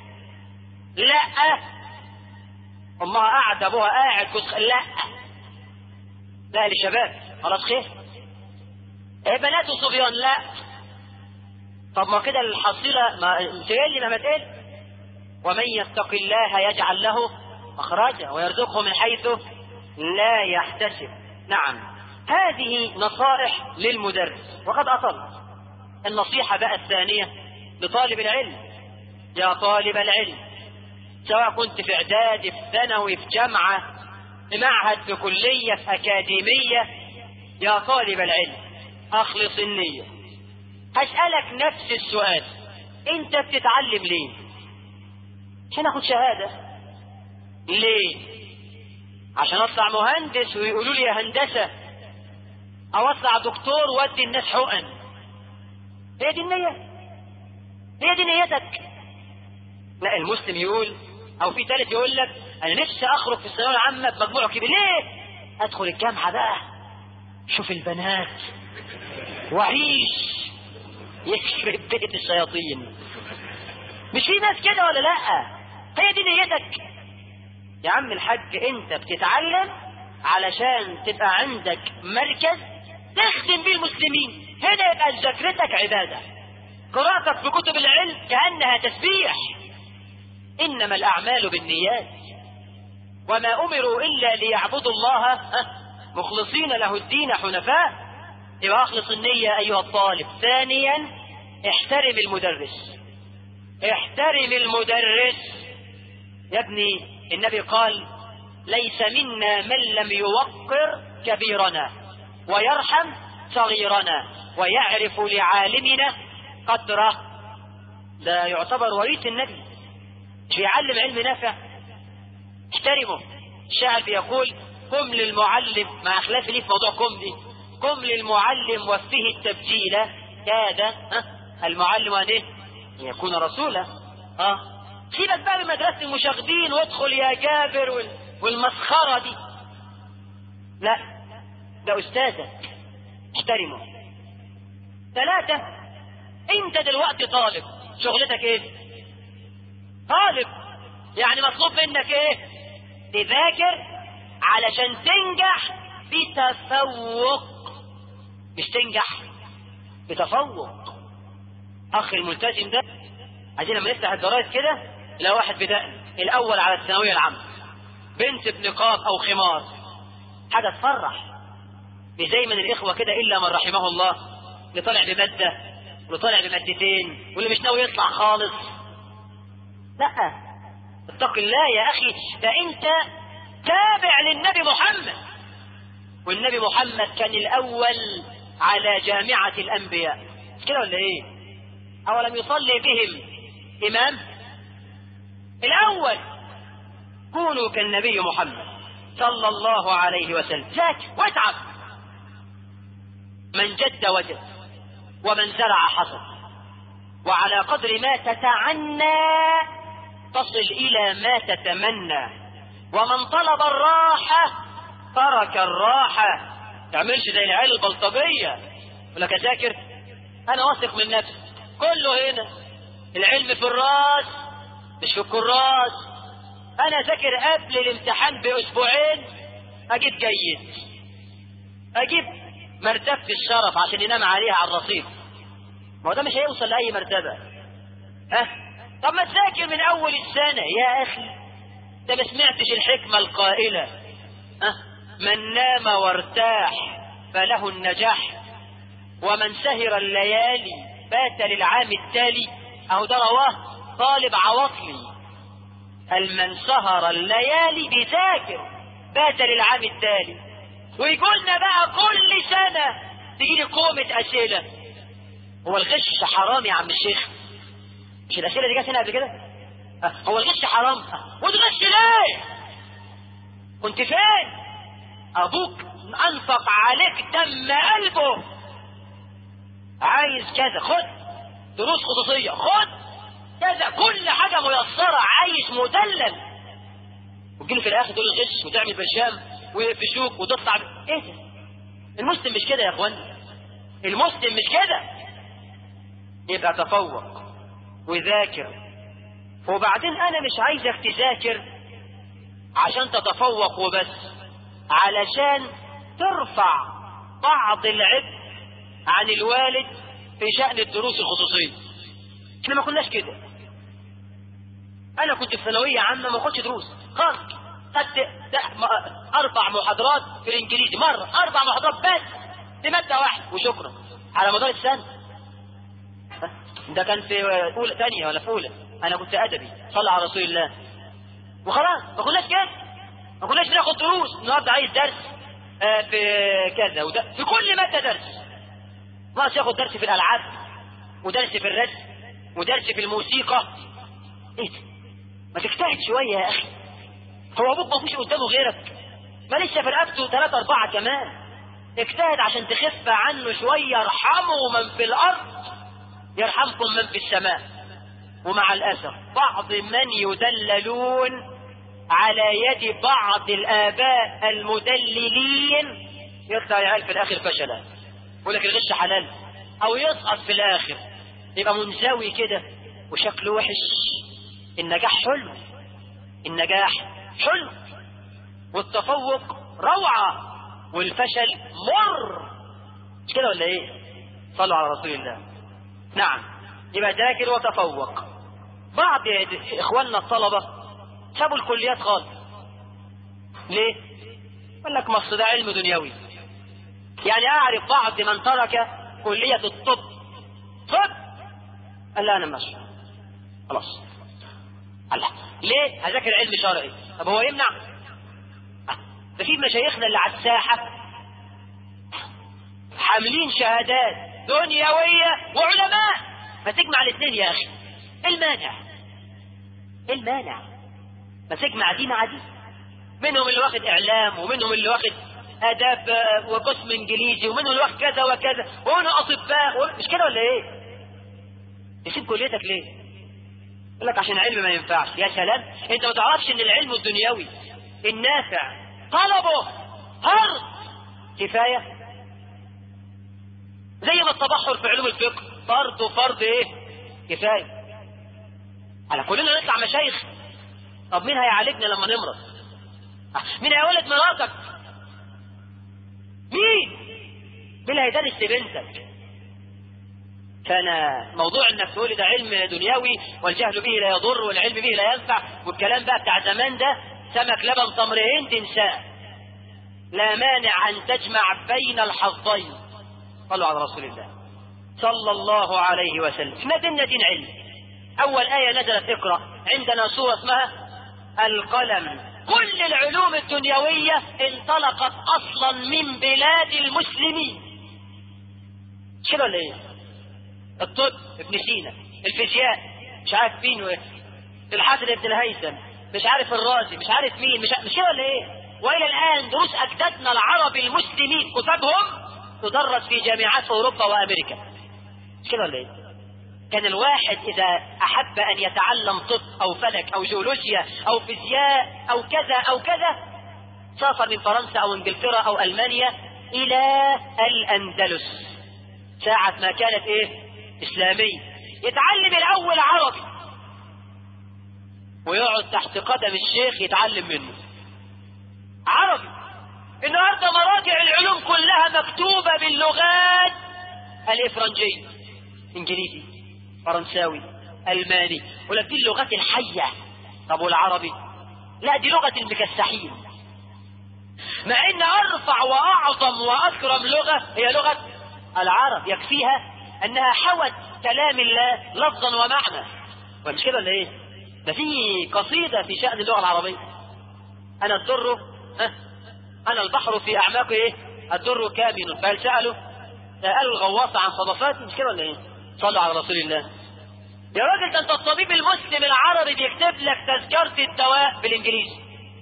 Speaker 1: لا امها قاعده ابوها قاعد كنت لا لا لشباب خلاص خير ايه بنات وصبيان لا طب ما كده الحصيله ما تقل لي ما تقل ومن يتق الله يجعل له مخرجا ويرزقه من حيث لا يحتسب نعم هذه نصائح للمدرس وقد أطل النصيحة بقى الثانية لطالب العلم يا طالب العلم سواء كنت في إعدادي في ثانوي في جامعة في معهد في كلية في أكاديمية يا طالب العلم أخلص النية هسألك نفس السؤال أنت بتتعلم ليه؟ عشان اخد شهادة ليه عشان اطلع مهندس ويقولوا لي يا هندسة او اطلع دكتور وادي الناس حقن هي دي النية هي دي نيتك لا المسلم يقول او في ثالث يقول لك انا نفسي اخرج في الثانويه العامه بمجموع كبير ليه ادخل الجامعه بقى شوف البنات واعيش يخرب بيت الشياطين مش في ناس كده ولا لا هي دي نيتك يا عم الحاج انت بتتعلم علشان تبقى عندك مركز تخدم بيه المسلمين هنا يبقى ذاكرتك عباده قراءتك في كتب العلم كانها تسبيح انما الاعمال بالنيات وما امروا الا ليعبدوا الله مخلصين له الدين حنفاء يبقى اخلص النيه ايها الطالب ثانيا احترم المدرس احترم المدرس يا ابني النبي قال ليس منا من لم يوقر كبيرنا ويرحم صغيرنا ويعرف لعالمنا قدره ده يعتبر وريث النبي مش بيعلم علم نافع احترمه الشاعر بيقول قم للمعلم مع خلاف ليه في موضوع قم دي قم للمعلم وفيه التبجيل كاد ها المعلم ان ايه يكون رسولا اه سيبك بقى من مدرسه المشاغبين وادخل يا جابر وال... والمسخره دي لا ده استاذك احترمه ثلاثة انت دلوقتي طالب شغلتك ايه طالب يعني مطلوب منك ايه تذاكر علشان تنجح بتفوق مش تنجح بتفوق اخ الملتزم ده عايزين لما نفتح الجرايد كده لو واحد بدأ الاول على الثانويه العامه بنت بنقاب او خمار حاجه تفرح مش زي من الاخوه كده الا من رحمه الله اللي طالع بماده واللي طالع بمادتين واللي مش ناوي يطلع خالص لا اتق الله يا اخي ده انت تابع للنبي محمد والنبي محمد كان الاول على جامعه الانبياء مش كده ولا ايه اولم يصلي بهم امام الاول كونوا كالنبي محمد صلى الله عليه وسلم ذاكر واتعب من جد وجد ومن زرع حصد وعلى قدر ما تتعنى تصل إلى ما تتمنى ومن طلب الراحة ترك الراحة تعملش زي العيال البلطجية يقول لك أذاكر أنا واثق من نفسي كله هنا العلم في الراس مش في الكراس أنا ذاكر قبل الامتحان بأسبوعين أجيب جيد أجيب مرتبة الشرف عشان ينام عليها على الرصيف ما هو ده مش هيوصل لأي مرتبة ها طب ما تذاكر من أول السنة يا أخي أنت ما سمعتش الحكمة القائلة ها من نام وارتاح فله النجاح ومن سهر الليالي بات للعام التالي أهو ده رواه طالب عواطلي هل من سهر الليالي بيذاكر بات للعام التالي ويقولنا بقى كل سنة تجيلي قومة أسئلة هو الغش حرام يا عم الشيخ مش الأسئلة دي جت هنا قبل كده أه، هو الغش حرام أه، وتغش ليه كنت فين أبوك أنفق عليك دم قلبه عايز كذا خد دروس خصوصية خد كذا كل حاجة ميسرة عايش مدلل وتجيله في الآخر تقول الغش وتعمل برشام ويقفشوك وتطلع ب... ايه ده المسلم مش كده يا اخوان المسلم مش كده يبقى تفوق وذاكر وبعدين انا مش عايزك تذاكر عشان تتفوق وبس علشان ترفع بعض العبء عن الوالد في شأن الدروس الخصوصية احنا ما كناش كده انا كنت في ثانوية عامة ما اخدش دروس خالص خدت اربع محاضرات في الانجليزي مرة اربع محاضرات بس لمادة واحدة وشكرا على مدار السنة ده كان في اولى ثانية ولا في اولى انا كنت ادبي صلى على رسول الله وخلاص ما كناش كده ما كناش بناخد دروس النهارده عايز درس آه في كذا وده في كل مادة درس ناقص ياخد درس في الالعاب ودرس في الرسم ودرس في الموسيقى ايه ده ما تجتهد شوية يا اخي هو ابوك ما فيش قدامه غيرك ما لسه في رقبته ثلاثة أربعة كمان اجتهد عشان تخف عنه شوية ارحموا من في الأرض يرحمكم من في السماء ومع الأسف بعض من يدللون على يد بعض الآباء المدللين يطلع العيال في الآخر فشلا يقول لك الغش حلال أو يسقط في الآخر يبقى منزوي كده وشكله وحش النجاح حلو النجاح حلو والتفوق روعة والفشل مر مش كده ولا ايه صلوا على رسول الله نعم يبقى ذاكر وتفوق بعض اخواننا الطلبة سابوا الكليات خالص ليه قال لك مصر ده علم دنيوي يعني اعرف بعض من ترك كلية الطب طب قال لا انا ماشي خلاص الله ليه هذاكر علم شرعي طب هو يمنع ده في مشايخنا اللي على الساحة حاملين شهادات دنيوية وعلماء ما تجمع الاثنين يا أخي إيه المانع إيه المانع ما تجمع دي مع دي منهم اللي واخد إعلام ومنهم اللي واخد آداب آه، وقسم إنجليزي ومنهم اللي واخد كذا وكذا ومنهم أطباء و- مش كده ولا إيه؟ تسيب كليتك ليه؟ يقول لك عشان علم ما ينفعش يا سلام انت ما تعرفش ان العلم الدنيوي النافع طلبه فرض كفايه زي ما التبحر في علوم الفقه فرض وفرض ايه كفايه على كلنا نطلع مشايخ طب مين هيعالجنا لما نمرض مين هيولد مراتك مين مين اللي هيدرس لبنتك كان موضوع انك تقول ده علم دنيوي والجهل به لا يضر والعلم به لا ينفع والكلام بقى بتاع زمان ده سمك لبن تمرين تنساه لا مانع ان تجمع بين الحظين صلوا على رسول الله صلى الله عليه وسلم احنا ديننا دين علم اول ايه نزلت اقرا عندنا سوره اسمها القلم كل العلوم الدنيويه انطلقت اصلا من بلاد المسلمين مش كده ولا ايه الطب ابن سينا الفيزياء مش عارف مين و... الحسن ابن الهيثم مش عارف الرازي مش عارف مين مش ع- مش كده ولا ايه والى الان دروس اجدادنا العرب المسلمين كتبهم تدرس في جامعات اوروبا وامريكا مش كده ولا ايه كان الواحد اذا احب ان يتعلم طب او فلك او جيولوجيا او فيزياء او كذا او كذا سافر من فرنسا او انجلترا او المانيا الى الاندلس ساعة ما كانت ايه اسلامية يتعلم الاول عربي ويقعد تحت قدم الشيخ يتعلم منه عربي النهارده مراجع العلوم كلها مكتوبة باللغات الافرنجية انجليزي فرنساوي الماني ولا دي اللغات الحية طب والعربي لا دي لغة المكسحين مع ان ارفع واعظم واكرم لغة هي لغة العرب يكفيها انها حوت كلام الله لفظا ومعنى ومش كده ولا ايه ده في قصيدة في شأن اللغة العربية انا الدر ها انا البحر في اعماقه ايه الدر كامن فهل سألوا سألوا الغواص عن صدفات مش كده ولا ايه صلوا على رسول الله يا راجل ده انت الطبيب المسلم العربي بيكتب لك تذكرة الدواء بالانجليزي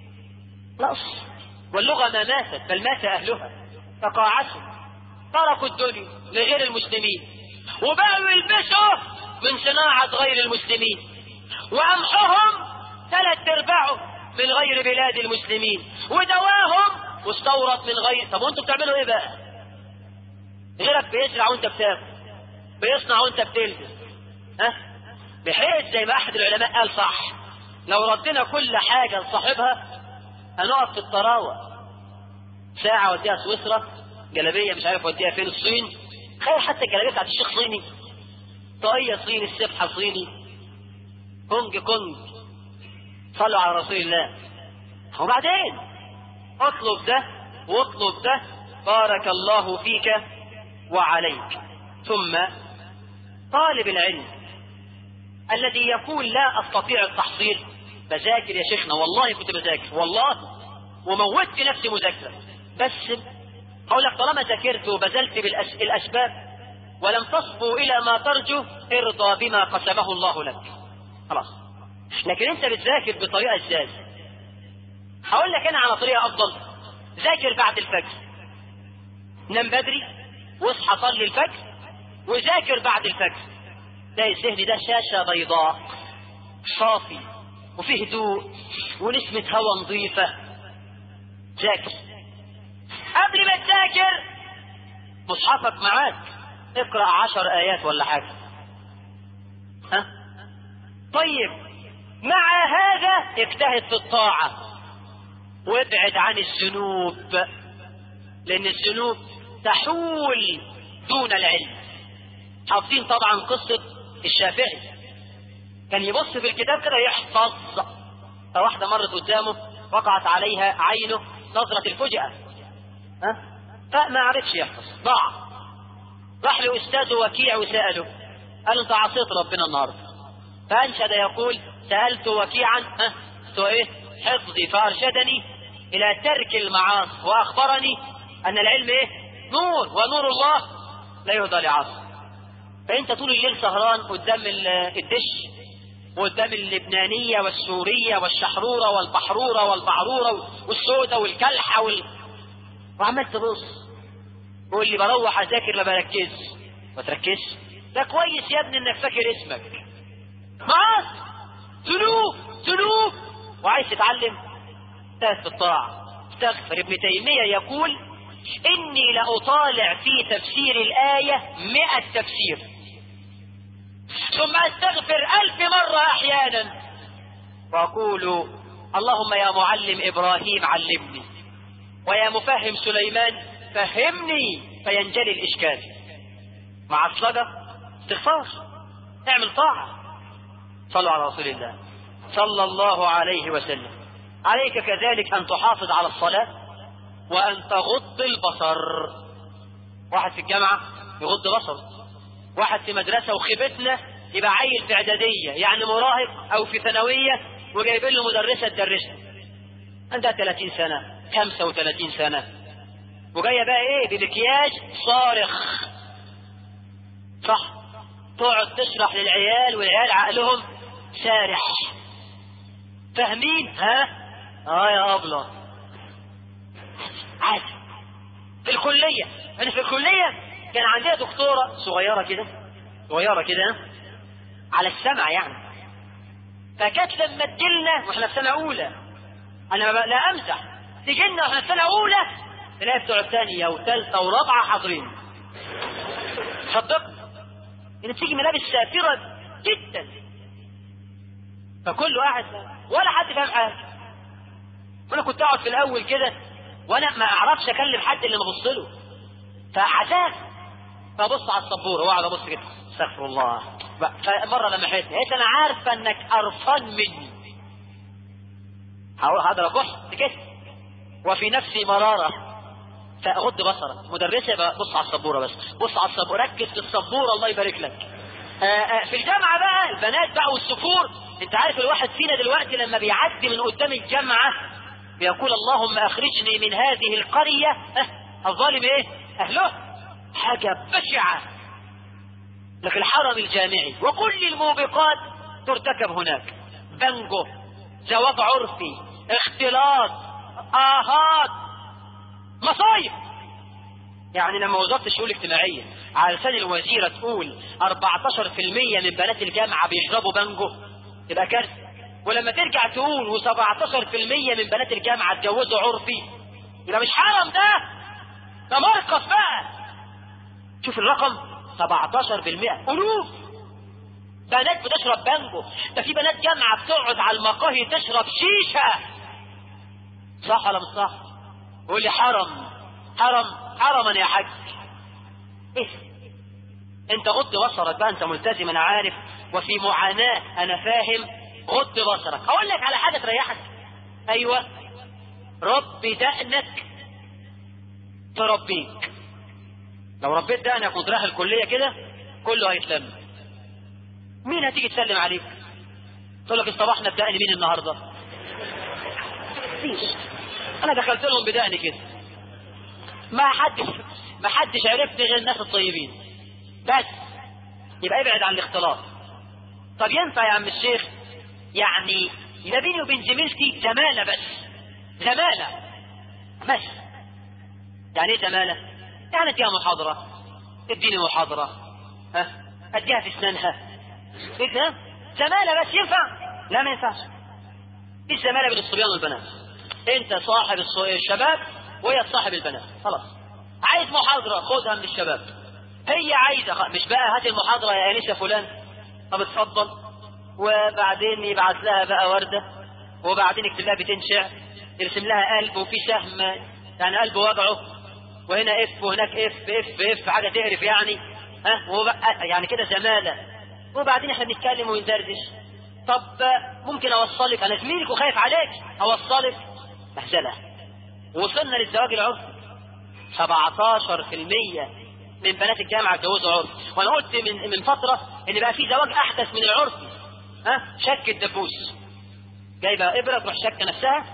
Speaker 1: نقص واللغة ما ماتت بل مات اهلها تقاعسوا تركوا الدنيا لغير المسلمين وبقوا يلبسوا من صناعة غير المسلمين وقمحهم ثلاث ارباعهم من غير بلاد المسلمين ودواهم مستورد من غير طب وانتوا بتعملوا ايه بقى غيرك بيزرع وانت بتاكل بيصنع وانت بتلبس ها بحيث زي ما احد العلماء قال صح لو ردنا كل حاجة لصاحبها هنقف في الطراوة ساعة وديها سويسرا جلابية مش عارف وديها فين الصين تخيل حتى الجلابية بتاعت الشيخ صيني طاقية صيني السبحة صيني كونج كونج صلوا على رسول الله وبعدين اطلب ده واطلب ده بارك الله فيك وعليك ثم طالب العلم الذي يقول لا استطيع التحصيل بذاكر يا شيخنا والله كنت بذاكر والله وموتت نفسي مذاكره بس اقول لك طالما ذاكرت وبذلت بالاسباب ولم تصبو الى ما ترجو ارضى بما قسمه الله لك خلاص لكن انت بتذاكر بطريقه ازاي هقول لك انا على طريقه افضل ذاكر بعد الفجر نام بدري واصحى صلي الفجر وذاكر بعد الفجر تلاقي الذهن ده شاشه بيضاء صافي وفيه هدوء ونسمه هواء نظيفه ذاكر قبل ما تذاكر مصحفك معاك اقرا عشر ايات ولا حاجه ها طيب مع هذا اجتهد في الطاعه وابعد عن الذنوب لان الذنوب تحول دون العلم حافظين طبعا قصه الشافعي كان يبص في الكتاب كده يحفظ فواحده مرت قدامه وقعت عليها عينه نظره الفجأة ها فما عرفش يحفظ ضاع راح لاستاذه وكيع وساله قال له انت عصيت ربنا النهارده فانشد يقول سالت وكيعا ها تو ايه حفظي فارشدني الى ترك المعاصي واخبرني ان العلم ايه نور ونور الله لا يهدى لعاصي فانت طول الليل سهران قدام الدش وقدام اللبنانية والسورية والشحرورة والبحرورة والبعرورة والسودة والكلحة وال... وعمال تبص وقول لي بروح اذاكر لا بركز ما تركزش ده كويس يا ابني انك فاكر اسمك معاصي ذنوب ذنوب وعايز تتعلم تهت في الطاعة استغفر ابن تيمية يقول إني لأطالع في تفسير الآية مئة تفسير ثم أستغفر ألف مرة أحيانا وأقول اللهم يا معلم إبراهيم علمني ويا مفهم سليمان فهمني فينجلي الإشكال مع الصلاة استغفار اعمل طاعة صلوا على رسول الله صلى الله عليه وسلم عليك كذلك أن تحافظ على الصلاة وأن تغض البصر واحد في الجامعة يغض بصره واحد في مدرسة وخيبتنا يبقى عيل في إعدادية يعني مراهق أو في ثانوية وجايبين له مدرسة تدرسها عندها 30 سنة 35 سنة وجاية بقى إيه بمكياج صارخ صح تقعد تشرح للعيال والعيال عقلهم سارح فاهمين ها اه يا ابله عادي في الكلية انا في الكلية كان عندنا دكتورة صغيرة كده صغيرة كده على السمع يعني فكانت لما تجيلنا واحنا في سنة أولى أنا لا أمزح تجيلنا واحنا في سنة أولى تلاقي بتوع ثانية وثالثة ورابعة حاضرين صدق إن تيجي ملابس سافرة جدا فكل واحد ولا حد فاهم حاجة وأنا كنت أقعد في الأول كده وأنا ما أعرفش أكلم حد اللي مبص له فعذاب فبص على السبورة وأقعد أبص كده استغفر الله فمرة لما حيتني قلت أنا عارفة إنك قرفان مني هذا ركحت كده وفي نفسي مرارة فأغض بصرك مدرسة بص على السبورة بس بص على السبورة ركز في السبورة الله يبارك لك آآ آآ في الجامعة بقى البنات بقى والسفور انت عارف الواحد فينا دلوقتي لما بيعدي من قدام الجامعة بيقول اللهم اخرجني من هذه القرية اه الظالم ايه اهله حاجة بشعة لك الحرم الجامعي وكل الموبقات ترتكب هناك بنجو زواج عرفي اختلاط آهات مصايب يعني لما وزارة الشؤون الاجتماعية على لسان الوزيرة تقول 14% من بنات الجامعة بيشربوا بانجو يبقى كارثة ولما ترجع تقول و17% من بنات الجامعة اتجوزوا عرفي يبقى مش حرم ده ده مرقص بقى شوف الرقم 17% ألوف بنات بتشرب بانجو ده في بنات جامعة بتقعد على المقاهي تشرب شيشة صح ولا مش صح؟ يقول لي حرم حرم حرما يا حاج ايه انت غض بصرك بقى انت ملتزم انا عارف وفي معاناة انا فاهم غض بصرك اقول لك على حاجة تريحك ايوه رب دقنك تربيك لو ربيت دقنك وانت رايح الكلية كده كله هيتلم مين هتيجي تسلم عليك تقول لك اصطبحنا بدقن مين النهارده مفيش انا دخلت لهم بدقني كده ما حدش ما حدش عرفني غير الناس الطيبين بس يبقى ابعد عن الاختلاط طب ينفع يا عم الشيخ يعني يبقى بيني وبين زميلتي زمالة بس زمالة بس يعني ايه زمالة؟ يعني اديها محاضرة اديني محاضرة ها اديها في اسنانها كده زمالة بس ينفع؟ لا ما ينفعش دي الزمالة بين الصبيان والبنات انت صاحب الشباب وهي صاحب البنات خلاص عايز محاضرة خدها من الشباب هي عايزة مش بقى هات المحاضرة يا أنسة فلان طب اتفضل وبعدين يبعت لها بقى وردة وبعدين يكتب لها بيتين شعر يرسم لها قلب وفي سهم يعني قلب وجعه وهنا اف وهناك اف اف اف حاجة تقرف يعني ها وبقى يعني كده زمالة وبعدين احنا بنتكلم وندردش طب ممكن اوصلك انا زميلك وخايف عليك اوصلك مهزله وصلنا للزواج العرفي 17% من بنات الجامعة اتجوزوا عرفي وانا قلت من من فترة ان بقى في زواج احدث من العرفي ها شك الدبوس جايبة ابرة تروح شك نفسها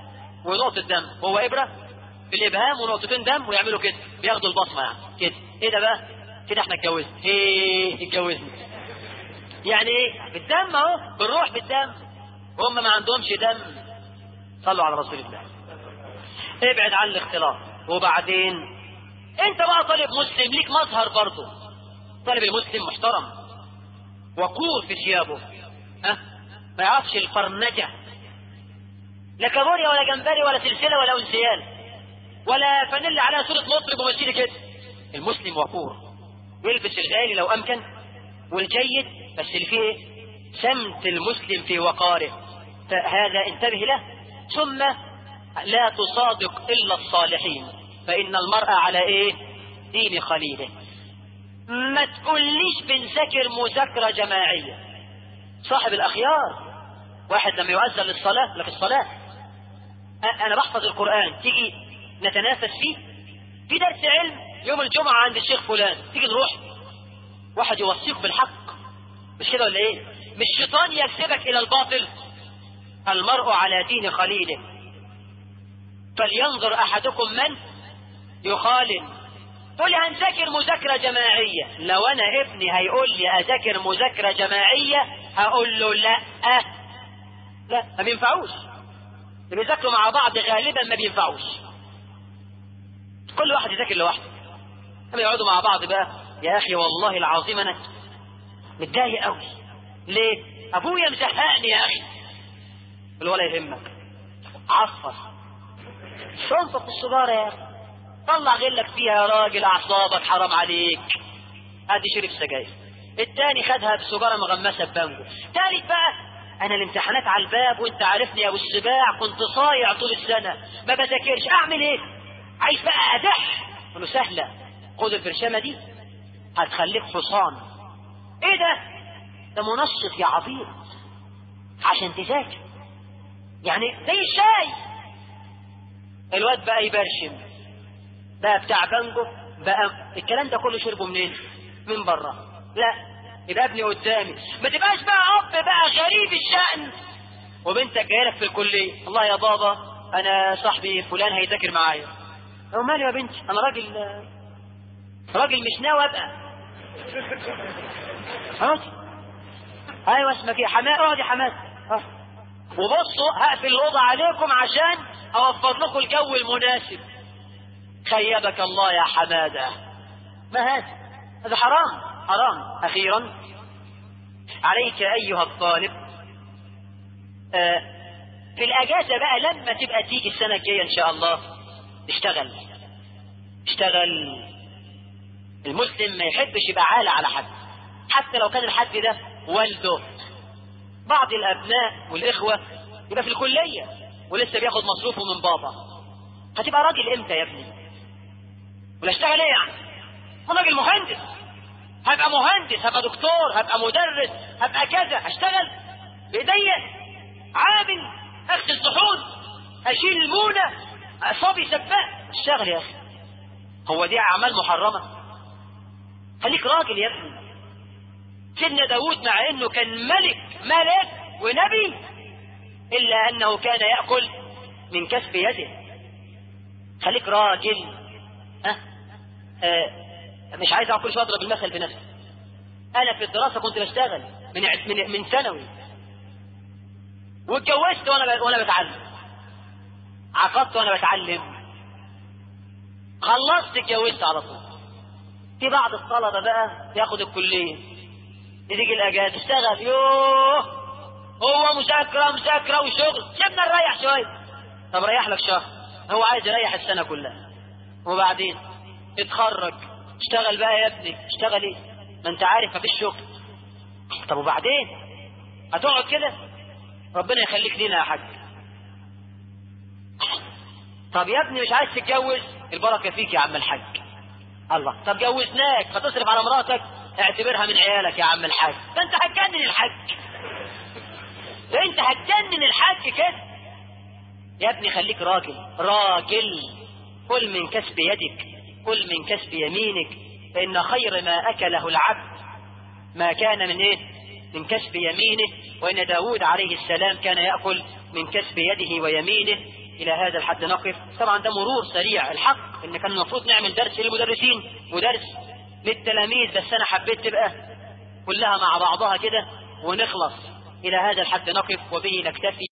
Speaker 1: ونقطة دم هو إبرة بالإبهام ونقطتين دم ويعملوا كده بياخدوا البصمة يعني كده إيه ده بقى كده احنا اتجوزنا ايه اتجوزنا يعني ايه بالدم اهو بالروح بالدم هم ما عندهمش دم صلوا على رسول الله ابعد عن الاختلاط وبعدين انت بقى طالب مسلم ليك مظهر برضه طالب المسلم محترم وقور في ثيابه ها ما يعرفش الفرنجة لا كابوريا ولا جمبري ولا سلسلة ولا انسيال ولا فانيلا عليها صورة مطرب ومشيلي كده المسلم وقور يلبس الغالي لو امكن والجيد بس اللي فيه ايه سمت المسلم في وقاره فهذا انتبه له ثم لا تصادق الا الصالحين فان المرء على ايه دين خليله ما تقوليش بنذاكر مذاكره جماعيه صاحب الاخيار واحد لما يؤذن للصلاه لك الصلاه انا بحفظ القران تيجي نتنافس فيه في درس علم يوم الجمعة عند الشيخ فلان تيجي نروح واحد يوصيك بالحق مش كده ولا ايه مش الشيطان يكسبك الى الباطل المرء على دين خليله فلينظر احدكم من يخالل تقول لي هنذاكر مذاكرة جماعية لو انا ابني هيقول لي اذاكر مذاكرة جماعية هقول له لا أه. لا ما بينفعوش اللي بيذاكروا مع بعض غالبا ما بينفعوش كل واحد يذاكر لوحده لما يقعدوا مع بعض بقى يا اخي والله العظيم انا متضايق قوي ليه ابويا مزهقني يا اخي ولا يهمك عصفر شنطة السجارة يا اخي طلع غلك فيها يا راجل اعصابك حرام عليك ادي شرب سجاير التاني خدها بسجارة مغمسة ببانجو تالت بقى انا الامتحانات على الباب وانت عارفني يا ابو السباع كنت صايع طول السنة ما بذاكرش اعمل ايه عايز بقى ادح له سهلة خد البرشامة دي هتخليك حصان ايه ده ده منشط يا عبيط عشان تذاكر يعني زي الشاي الواد بقى يبرشم بقى بتاع بانجو بقى الكلام ده كله شربه منين من بره لا يبقى ابني قدامي ما تبقاش بقى اب بقى غريب الشأن وبنتك جايه لك في الكليه الله يا بابا انا صاحبي فلان هيذاكر معايا هو مالي يا بنتي انا راجل راجل مش ناوي ابقى اقعدي ايوه اسمك ايه حماد اقعدي يا حماد وبصوا هقفل الاوضه عليكم عشان اوفر لكم الجو المناسب خيبك الله يا حماده ما هذا هذا حرام حرام اخيرا عليك ايها الطالب آه في الاجازه بقى لما تبقى تيجي السنه الجايه ان شاء الله اشتغل اشتغل المسلم ما يحبش يبقى عالة على حد حتى لو كان الحد ده والده بعض الابناء والاخوة يبقى في الكلية ولسه بياخد مصروفه من بابا هتبقى راجل امتى يا ابني ولا اشتغل ايه يعني انا راجل مهندس هبقى مهندس هبقى دكتور هبقى مدرس هبقى كذا هشتغل بايديا عامل اغسل صحون اشيل المونه اصابي سباق اشتغل يا اخي هو دي اعمال محرمه خليك راجل يا ابني سيدنا داود مع انه كان ملك ملك ونبي الا انه كان ياكل من كسب يده خليك راجل ها أه؟ مش عايز اقول شو اضرب المثل بنفسي انا في الدراسه كنت بشتغل من من من ثانوي واتجوزت وانا وانا بتعلم عقدت وانا بتعلم خلصت اتجوزت على طول في بعض الطلبه بقى ياخد الكليه تيجي الاجازه اشتغل يوه هو مذاكره مذاكره وشغل سيبنا نريح شويه طب ريح لك شهر هو عايز يريح السنه كلها وبعدين اتخرج اشتغل بقى يا ابني اشتغل ايه ما انت عارف مفيش شغل طب وبعدين هتقعد كده ربنا يخليك لينا يا حاج طب يا ابني مش عايز تتجوز البركه فيك يا عم الحاج الله طب جوزناك هتصرف على مراتك اعتبرها من عيالك يا عم الحاج ده انت هتجنن الحاج ده انت هتجنن الحاج كده يا ابني خليك راجل راجل كل من كسب يدك كل من كسب يمينك فإن خير ما أكله العبد ما كان من إيه من كسب يمينه وإن داود عليه السلام كان يأكل من كسب يده ويمينه إلى هذا الحد نقف طبعا ده مرور سريع الحق إن كان المفروض نعمل درس للمدرسين ودرس للتلاميذ بس أنا حبيت تبقى كلها مع بعضها كده ونخلص إلى هذا الحد نقف وبه نكتفي